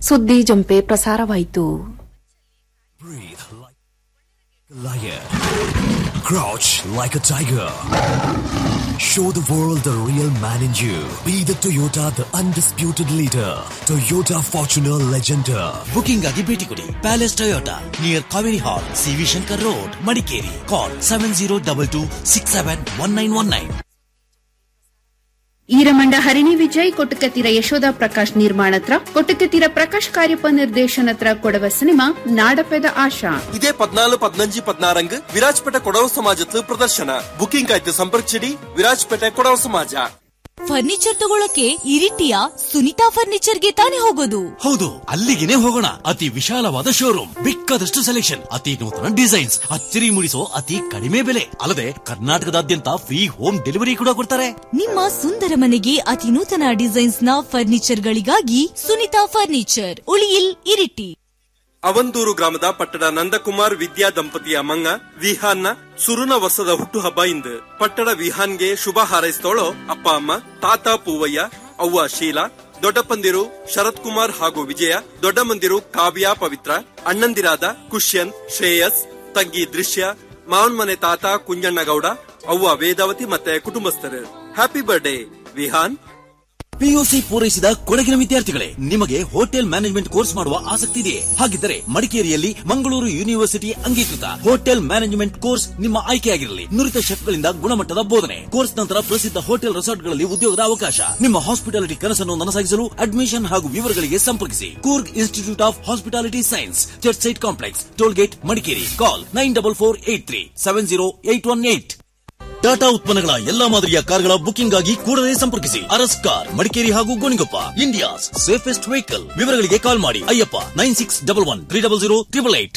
ಸುದ್ದಿ ಜಂಪೆ ಪ್ರಸಾರವಾಯಿತು Lion. Crouch like a tiger. Show the world the real man in you. Be the Toyota, the undisputed leader. Toyota Fortuner Legender. Booking ಆಗಿ ಭೇಟಿ ಕೊಡಿ palace Toyota near Kaveri hall C V Shankar road Madikeri call seven zero double two six seven one nine one nine Eramanda Harini Vijay Kottakathira Yashoda Prakash ನಿರ್ಮಾಣತ್ರ ಕೊಟ್ಟಕತಿರ ಪ್ರಕಾಶ್ ಕಾರ್ಯಪ ನಿರ್ದೇಶನತ್ರ ಕೊಡವ ಸಿನಿಮಾ ನಾಡಪೆದ ಆಶಾ ಇದೇ ಪದ್ನಾಲು ಪದ್ನಂಜಿ ಪದ್ನಾರಂಗ್ ವಿರಾಜ್ಪೇಟೆ ಕೊಡವ ಸಮಾಜತ್ಲು ಪ್ರದರ್ಶನ ಬುಕಿಂಗ್ ಆಯ್ತು ಸಂಪರ್ಕಿಸಿಡಿ ವಿರಾಜ್ಪೇಟೆ ಕೊಡವ ಸಮಾಜ ಫರ್ನಿಚರ್ ತಗೊಳಕ್ಕೆ ಇರಿಟಿಯ ಸುನಿತಾ ಫರ್ನಿಚರ್ಗೆ ತಾನೇ ಹೋಗೋದು ಹೌದು ಅಲ್ಲಿಗೆನೆ ಹೋಗೋಣ ಅತಿ ವಿಶಾಲವಾದ ಶೋರೂಮ್ ಬೇಕಾದಷ್ಟು ಸೆಲೆಕ್ಷನ್ ಅತಿ ನೂತನ ಡಿಸೈನ್ಸ್ ಅಚ್ಚರಿ ಮೂಡಿಸೋ ಅತಿ ಕಡಿಮೆ ಬೆಲೆ ಅಲ್ಲದೆ ಕರ್ನಾಟಕದಾದ್ಯಂತ ಫ್ರೀ ಹೋಮ್ ಡೆಲಿವರಿ ಕೂಡ ಕೊಡ್ತಾರೆ ನಿಮ್ಮ ಸುಂದರ ಮನೆಗೆ ಅತಿ ನೂತನ ಡಿಸೈನ್ಸ್ ನ ಫರ್ನಿಚರ್ ಗಳಿಗಾಗಿ ಸುನಿತಾ ಫರ್ನಿಚರ್ ಉಳಿಯಿಲ್ ಇರಿಟಿ ಅವಂದೂರು ಗ್ರಾಮದ ಪಟ್ಟಣ ನಂದಕುಮಾರ್ ವಿದ್ಯಾ ದಂಪತಿಯ ಮಂಗ ವಿಹಾನ್ನ ಸುರುನ ವರ್ಷದ ಹುಟ್ಟುಹಬ್ಬ ಇಂದು ಪಟ್ಟಣ ವಿಹಾನ್ಗೆ ಶುಭ ಹಾರೈಸ್ತೋಳೋ ಅಪ್ಪ ಅಮ್ಮ ತಾತ ಪೂವಯ್ಯ ಅವ್ವ ಶೀಲಾ ದೊಡ್ಡಪ್ಪಂದಿರು ಶರತ್ ಕುಮಾರ್ ಹಾಗೂ ವಿಜಯ ದೊಡ್ಡಮಂದಿರು ಕಾವ್ಯ ಪವಿತ್ರ ಅಣ್ಣಂದಿರಾದ ಕುಶ್ಯನ್ ಶ್ರೇಯಸ್ ತಂಗಿ ದೃಶ್ಯ ಮಾವನ್ ಮನೆ ತಾತ ಕುಂಜಣ್ಣಗೌಡ ಅವ್ವ ವೇದಾವತಿ ಮತ್ತೆ ಕುಟುಂಬಸ್ಥರು ಹ್ಯಾಪಿ ಬರ್ಡೇ ವಿಹಾನ್ ಪಿಯುಸಿ ಪೂರೈಸಿದ ಕೊಡಗಿನ ವಿದ್ಯಾರ್ಥಿಗಳೇ ನಿಮಗೆ ಹೋಟೆಲ್ ಮ್ಯಾನೇಜ್ಮೆಂಟ್ ಕೋರ್ಸ್ ಮಾಡುವ ಆಸಕ್ತಿ ಇದೆಯೇ ಹಾಗಿದ್ದರೆ ಮಡಿಕೇರಿಯಲ್ಲಿ ಮಂಗಳೂರು ಯೂನಿವರ್ಸಿಟಿ ಅಂಗೀಕೃತ ಹೋಟೆಲ್ ಮ್ಯಾನೇಜ್ಮೆಂಟ್ ಕೋರ್ಸ್ ನಿಮ್ಮ ಆಯ್ಕೆಯಾಗಿರಲಿ ನುರಿತ ಶೆಫ್ಗಳಿಂದ ಗುಣಮಟ್ಟದ ಬೋಧನೆ ಕೋರ್ಸ್ ನಂತರ ಪ್ರಸಿದ್ಧ ಹೋಟೆಲ್ ರೆಸಾರ್ಟ್ಗಳಲ್ಲಿ ಉದ್ಯೋಗದ ಅವಕಾಶ ನಿಮ್ಮ ಹಾಸ್ಪಿಟಾಲಿಟಿ ಕನಸನ್ನು ನನಸಾಗಿಸಲು ಅಡ್ಮಿಷನ್ ಹಾಗೂ ವಿವರಗಳಿಗೆ ಸಂಪರ್ಕಿಸಿ Coorg institute of hospitality science church side complex toll gate Madikeri call nine double four eight three seven zero eight one eight Tata ಉತ್ಪನ್ನಗಳ ಎಲ್ಲಾ ಮಾದರಿಯ ಕಾರ್ಗಳ ಬುಕಿಂಗ್ ಆಗಿ ಕೂಡಲೇ ಸಂಪರ್ಕಿಸಿ ಅರಸ್ ಕಾರ್ ಮಡಿಕೇರಿ ಹಾಗೂ ಗೋಣಿಗೊಪ್ಪ ಇಂಡಿಯಾಸ್ ಸೇಫೆಸ್ಟ್ ವೆಹಿಕಲ್ ವಿವರಗಳಿಗೆ ಕಾಲ್ ಮಾಡಿ Ayyappa nine six double one three double zero triple eight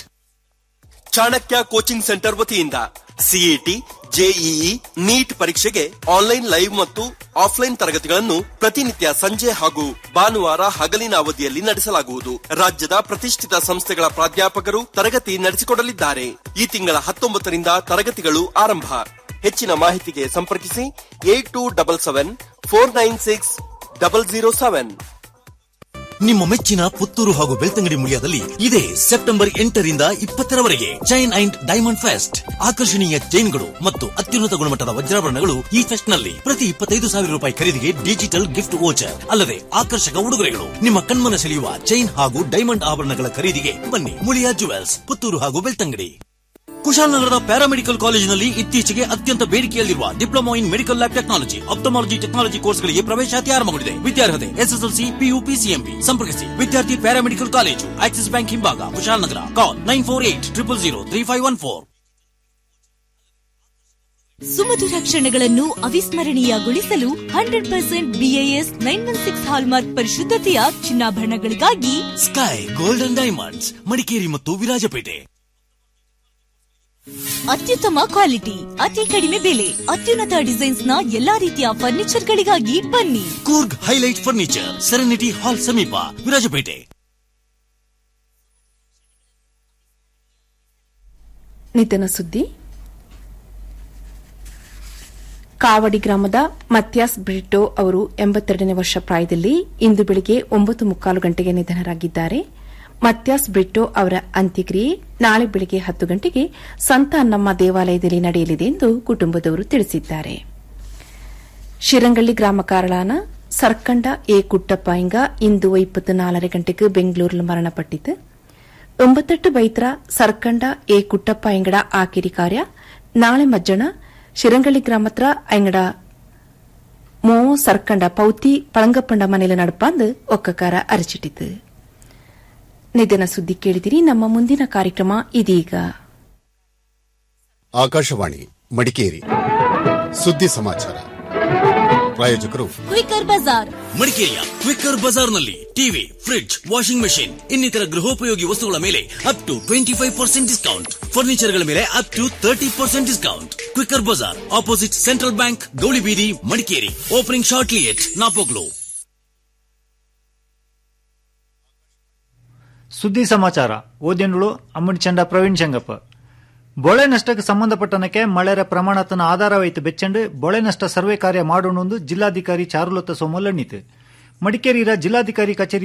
Chanakya coaching centre ವತಿಯಿಂದ ಸಿಇಟಿ ಜೆಇಇ ನೀಟ್ ಪರೀಕ್ಷೆಗೆ ಆನ್ಲೈನ್ ಲೈವ್ ಮತ್ತು ಆಫ್ಲೈನ್ ತರಗತಿಗಳನ್ನು ಪ್ರತಿನಿತ್ಯ ಸಂಜೆ ಹಾಗೂ ಭಾನುವಾರ ಹಗಲಿನ ಅವಧಿಯಲ್ಲಿ ನಡೆಸಲಾಗುವುದು ರಾಜ್ಯದ ಪ್ರತಿಷ್ಠಿತ ಸಂಸ್ಥೆಗಳ ಪ್ರಾಧ್ಯಾಪಕರು ತರಗತಿ ನಡೆಸಿಕೊಡಲಿದ್ದಾರೆ ಈ ತಿಂಗಳ ಹತ್ತೊಂಬತ್ತರಿಂದ ತರಗತಿಗಳು ಆರಂಭ ಹೆಚ್ಚಿನ ಮಾಹಿತಿಗೆ ಸಂಪರ್ಕಿಸಿ eight two double seven four nine six double zero seven ನಿಮ್ಮ ಮೆಚ್ಚಿನ ಪುತ್ತೂರು ಹಾಗೂ ಬೆಳ್ತಂಗಡಿ ಮುಳಿಯಾದಲ್ಲಿ ಇದೆ ಸೆಪ್ಟೆಂಬರ್ ಎಂಟರಿಂದ ಇಪ್ಪತ್ತರವರೆಗೆ ಚೈನ್ ಅಂಡ್ ಡೈಮಂಡ್ ಫೆಸ್ಟ್ ಆಕರ್ಷಣೀಯ ಚೈನ್ಗಳು ಮತ್ತು ಅತ್ಯುನ್ನತ ಗುಣಮಟ್ಟದ ವಜ್ರಾಭರಣಗಳು ಈ ಫೆಸ್ಟ್ ನಲ್ಲಿ ಪ್ರತಿ ಇಪ್ಪತ್ತೈದು ಸಾವಿರ ರೂಪಾಯಿ ಖರೀದಿಗೆ ಡಿಜಿಟಲ್ ಗಿಫ್ಟ್ ವೋಚರ್ ಅಲ್ಲದೆ ಆಕರ್ಷಕ ಉಡುಗೊರೆಗಳು ನಿಮ್ಮ ಕಣ್ಮನ ಸೆಳೆಯುವ ಚೈನ್ ಹಾಗೂ ಡೈಮಂಡ್ ಆಭರಣಗಳ ಖರೀದಿಗೆ ಬನ್ನಿ ಮುಳಿಯಾ ಜುವೆಲ್ಸ್ ಪುತ್ತೂರು ಹಾಗೂ ಬೆಳ್ತಂಗಡಿ ಕುಶಾಲನಗರದ ಪ್ಯಾರಾಮೆಡಿಕಲ್ ಕಾಲೇಜಿನಲ್ಲಿ ಇತ್ತೀಚೆಗೆ ಅತ್ಯಂತ ಬೇಡಿಕೆಯಲ್ಲಿರುವ diploma in medical lab technology ophthalmology technology ಕೋರ್ಸ್ಗಳಿಗೆ ಪ್ರವೇಶಾತಿ ಆರಂಭಗೊಂಡಿದೆ ವಿದ್ಯಾರ್ಹತೆ ಎಸ್ಎಸ್ಎಲ್ಸಿ ಪಿಯು ಪಿಸಿಎಂಬಿ ಸಂಪರ್ಕಿಸಿ ವಿದ್ಯಾರ್ಥಿ ಪ್ಯಾರಾಮೆಡಿಕಲ್ ಕಾಲೇಜು ಆಕ್ಸಿಸ್ ಬ್ಯಾಂಕ್ ಹಿಂಭಾಗ Kushalnagar call nine four eight triple zero three five one four ಸುಮಧುರ ಕ್ಷಣಗಳನ್ನು ಅವಿಸ್ಮರಣೀಯಗೊಳಿಸಲು hundred percent BIS nine one six hallmark ಪರಿಶುದ್ಧತೆಯ ಚಿನ್ನಾಭರಣಗಳಿಗಾಗಿ ಸ್ಕೈ ಗೋಲ್ಡನ್ ಡೈಮಂಡ್ಸ್ ಮಡಿಕೇರಿ ಮತ್ತು ವಿರಾಜಪೇಟೆ ಅತ್ಯುತ್ತಮ ಕ್ವಾಲಿಟಿ ಅತಿ ಕಡಿಮೆ ಬೆಲೆ ಅತ್ಯುನ್ನತ ಡಿಸೈನ್ಸ್ ನ ಎಲ್ಲಾ ರೀತಿಯ ಫರ್ನಿಚರ್ ಗಳಿಗಾಗಿ ಬನ್ನಿ Coorg highlight furniture serenity hall ಸಮೀಪ ವಿರಾಜಪೇಟೆ ನಿಧನ ಸುದ್ದಿ ಕಾವಡಿ ಗ್ರಾಮದ ಮತ್ಯಾಸ್ ಬ್ರಿಟೋ ಅವರು ಎಂಬತ್ತೆರಡನೇ ವರ್ಷ ಪ್ರಾಯದಲ್ಲಿ ಇಂದು ಬೆಳಿಗ್ಗೆ ಒಂಬತ್ತು ಮುಕ್ಕಾಲು ಗಂಟೆಗೆ ನಿಧನರಾಗಿದ್ದಾರೆ ಮತ್ಯಾಸ್ ಬ್ರಿಟೋ ಅವರ ಅಂತ್ಯಕ್ರಿಯೆ ನಾಳೆ ಬೆಳಿಗ್ಗೆ ಹತ್ತು ಗಂಟೆಗೆ ಸಂತ ಅನ್ನಮ್ಮ ದೇವಾಲಯದಲ್ಲಿ ನಡೆಯಲಿದೆ ಎಂದು ಕುಟುಂಬದವರು ತಿಳಿಸಿದ್ದಾರೆ ಶಿರಂಗಳ್ಳಿ ಗ್ರಾಮ ಕಾರಳಾನ ಸರ್ಕಂಡ ಎ ಕುಟ್ಟಪ್ಪಾಯಿಂಗ ಇಂದು ಇಪ್ಪತ್ನಾಲரை ಗಂಟೆಗೆ ಬೆಂಗಳೂರಿൽ ಮರಣಪಟ್ಟಿತು ಒಂಬತ್ತೆಟ್ಟು ಬೈತ್ರ ಸರ್ಕಂಡ ಎ ಕುಟ್ಟಪ್ಪ ಎಂಗಡ ಆಕಿರಿ ಕಾರ್ಯ ನಾಳೆ ಮಜ್ಜಣ ಶಿರಂಗಳ್ಳಿ ಗ್ರಾಮತ್ರ ಎಂಗಡ ಮೋ ಸರ್ಕಂಡ ಪೌತಿ ಪಳಂಗಪ್ಪಂಡ ಮನೆಯಲ್ಲಿ ನಡಪಾಂದು ಒಕ್ಕಕಾರ ಅರಚಿಟ್ಟಿತು ನಿಧನ ಸುದ್ದಿ ಕೇಳಿದಿರಿ ನಮ್ಮ ಮುಂದಿನ ಕಾರ್ಯಕ್ರಮ ಇದೀಗ ಆಕಾಶವಾಣಿ ಮಡಿಕೇರಿ ಸುದ್ದಿ ಸಮಾಚಾರ ಪ್ರಾಯೋಜಕರು ಕ್ವಿಕರ್ ಬಜಾರ್ ಮಡಿಕೇರಿಯ ಕ್ವಿಕ್ಕರ್ ಬಜಾರ್ನಲ್ಲಿ ಟಿವಿ ಫ್ರಿಡ್ಜ್ ವಾಷಿಂಗ್ ಮೆಷಿನ್ ಇನ್ನಿತರ ಗೃಹೋಪಯೋಗಿ ವಸ್ತುಗಳ ಮೇಲೆ up to twenty five percent discount ಫರ್ನಿಚರ್ಗಳ ಮೇಲೆ up to thirty percent discount quicker bazaar opposite central bank Gowlibeedi Madikeri opening shortly at Napoklu ಸುದ್ದಿ ಸಮಾಚಾರ ಓದಿನುಳು ಅಮ್ಮಡಿ ಚಂಡ ಪ್ರವೀಣ್ ಶಂಗಪ್ಪ ಬೊಳೆ ನಷ್ಟಕ್ಕೆ ಸಂಬಂಧಪಟ್ಟನಕ್ಕೆ ಮಳೆರ ಪ್ರಮಾಣತನ ಆಧಾರವೈತು ಬೆಚ್ಚಂಡು ಬೊಳೆ ನಷ್ಟ ಸರ್ವೆ ಕಾರ್ಯ ಮಾಡೋಣೊಂದು ಜಿಲ್ಲಾಧಿಕಾರಿ ಚಾರುಲತ ಸೋಮಲ್ ಎಣ್ಣಿತು ಮಡಿಕೇರಿಯ ಜಿಲ್ಲಾಧಿಕಾರಿ ಕಚೇರಿ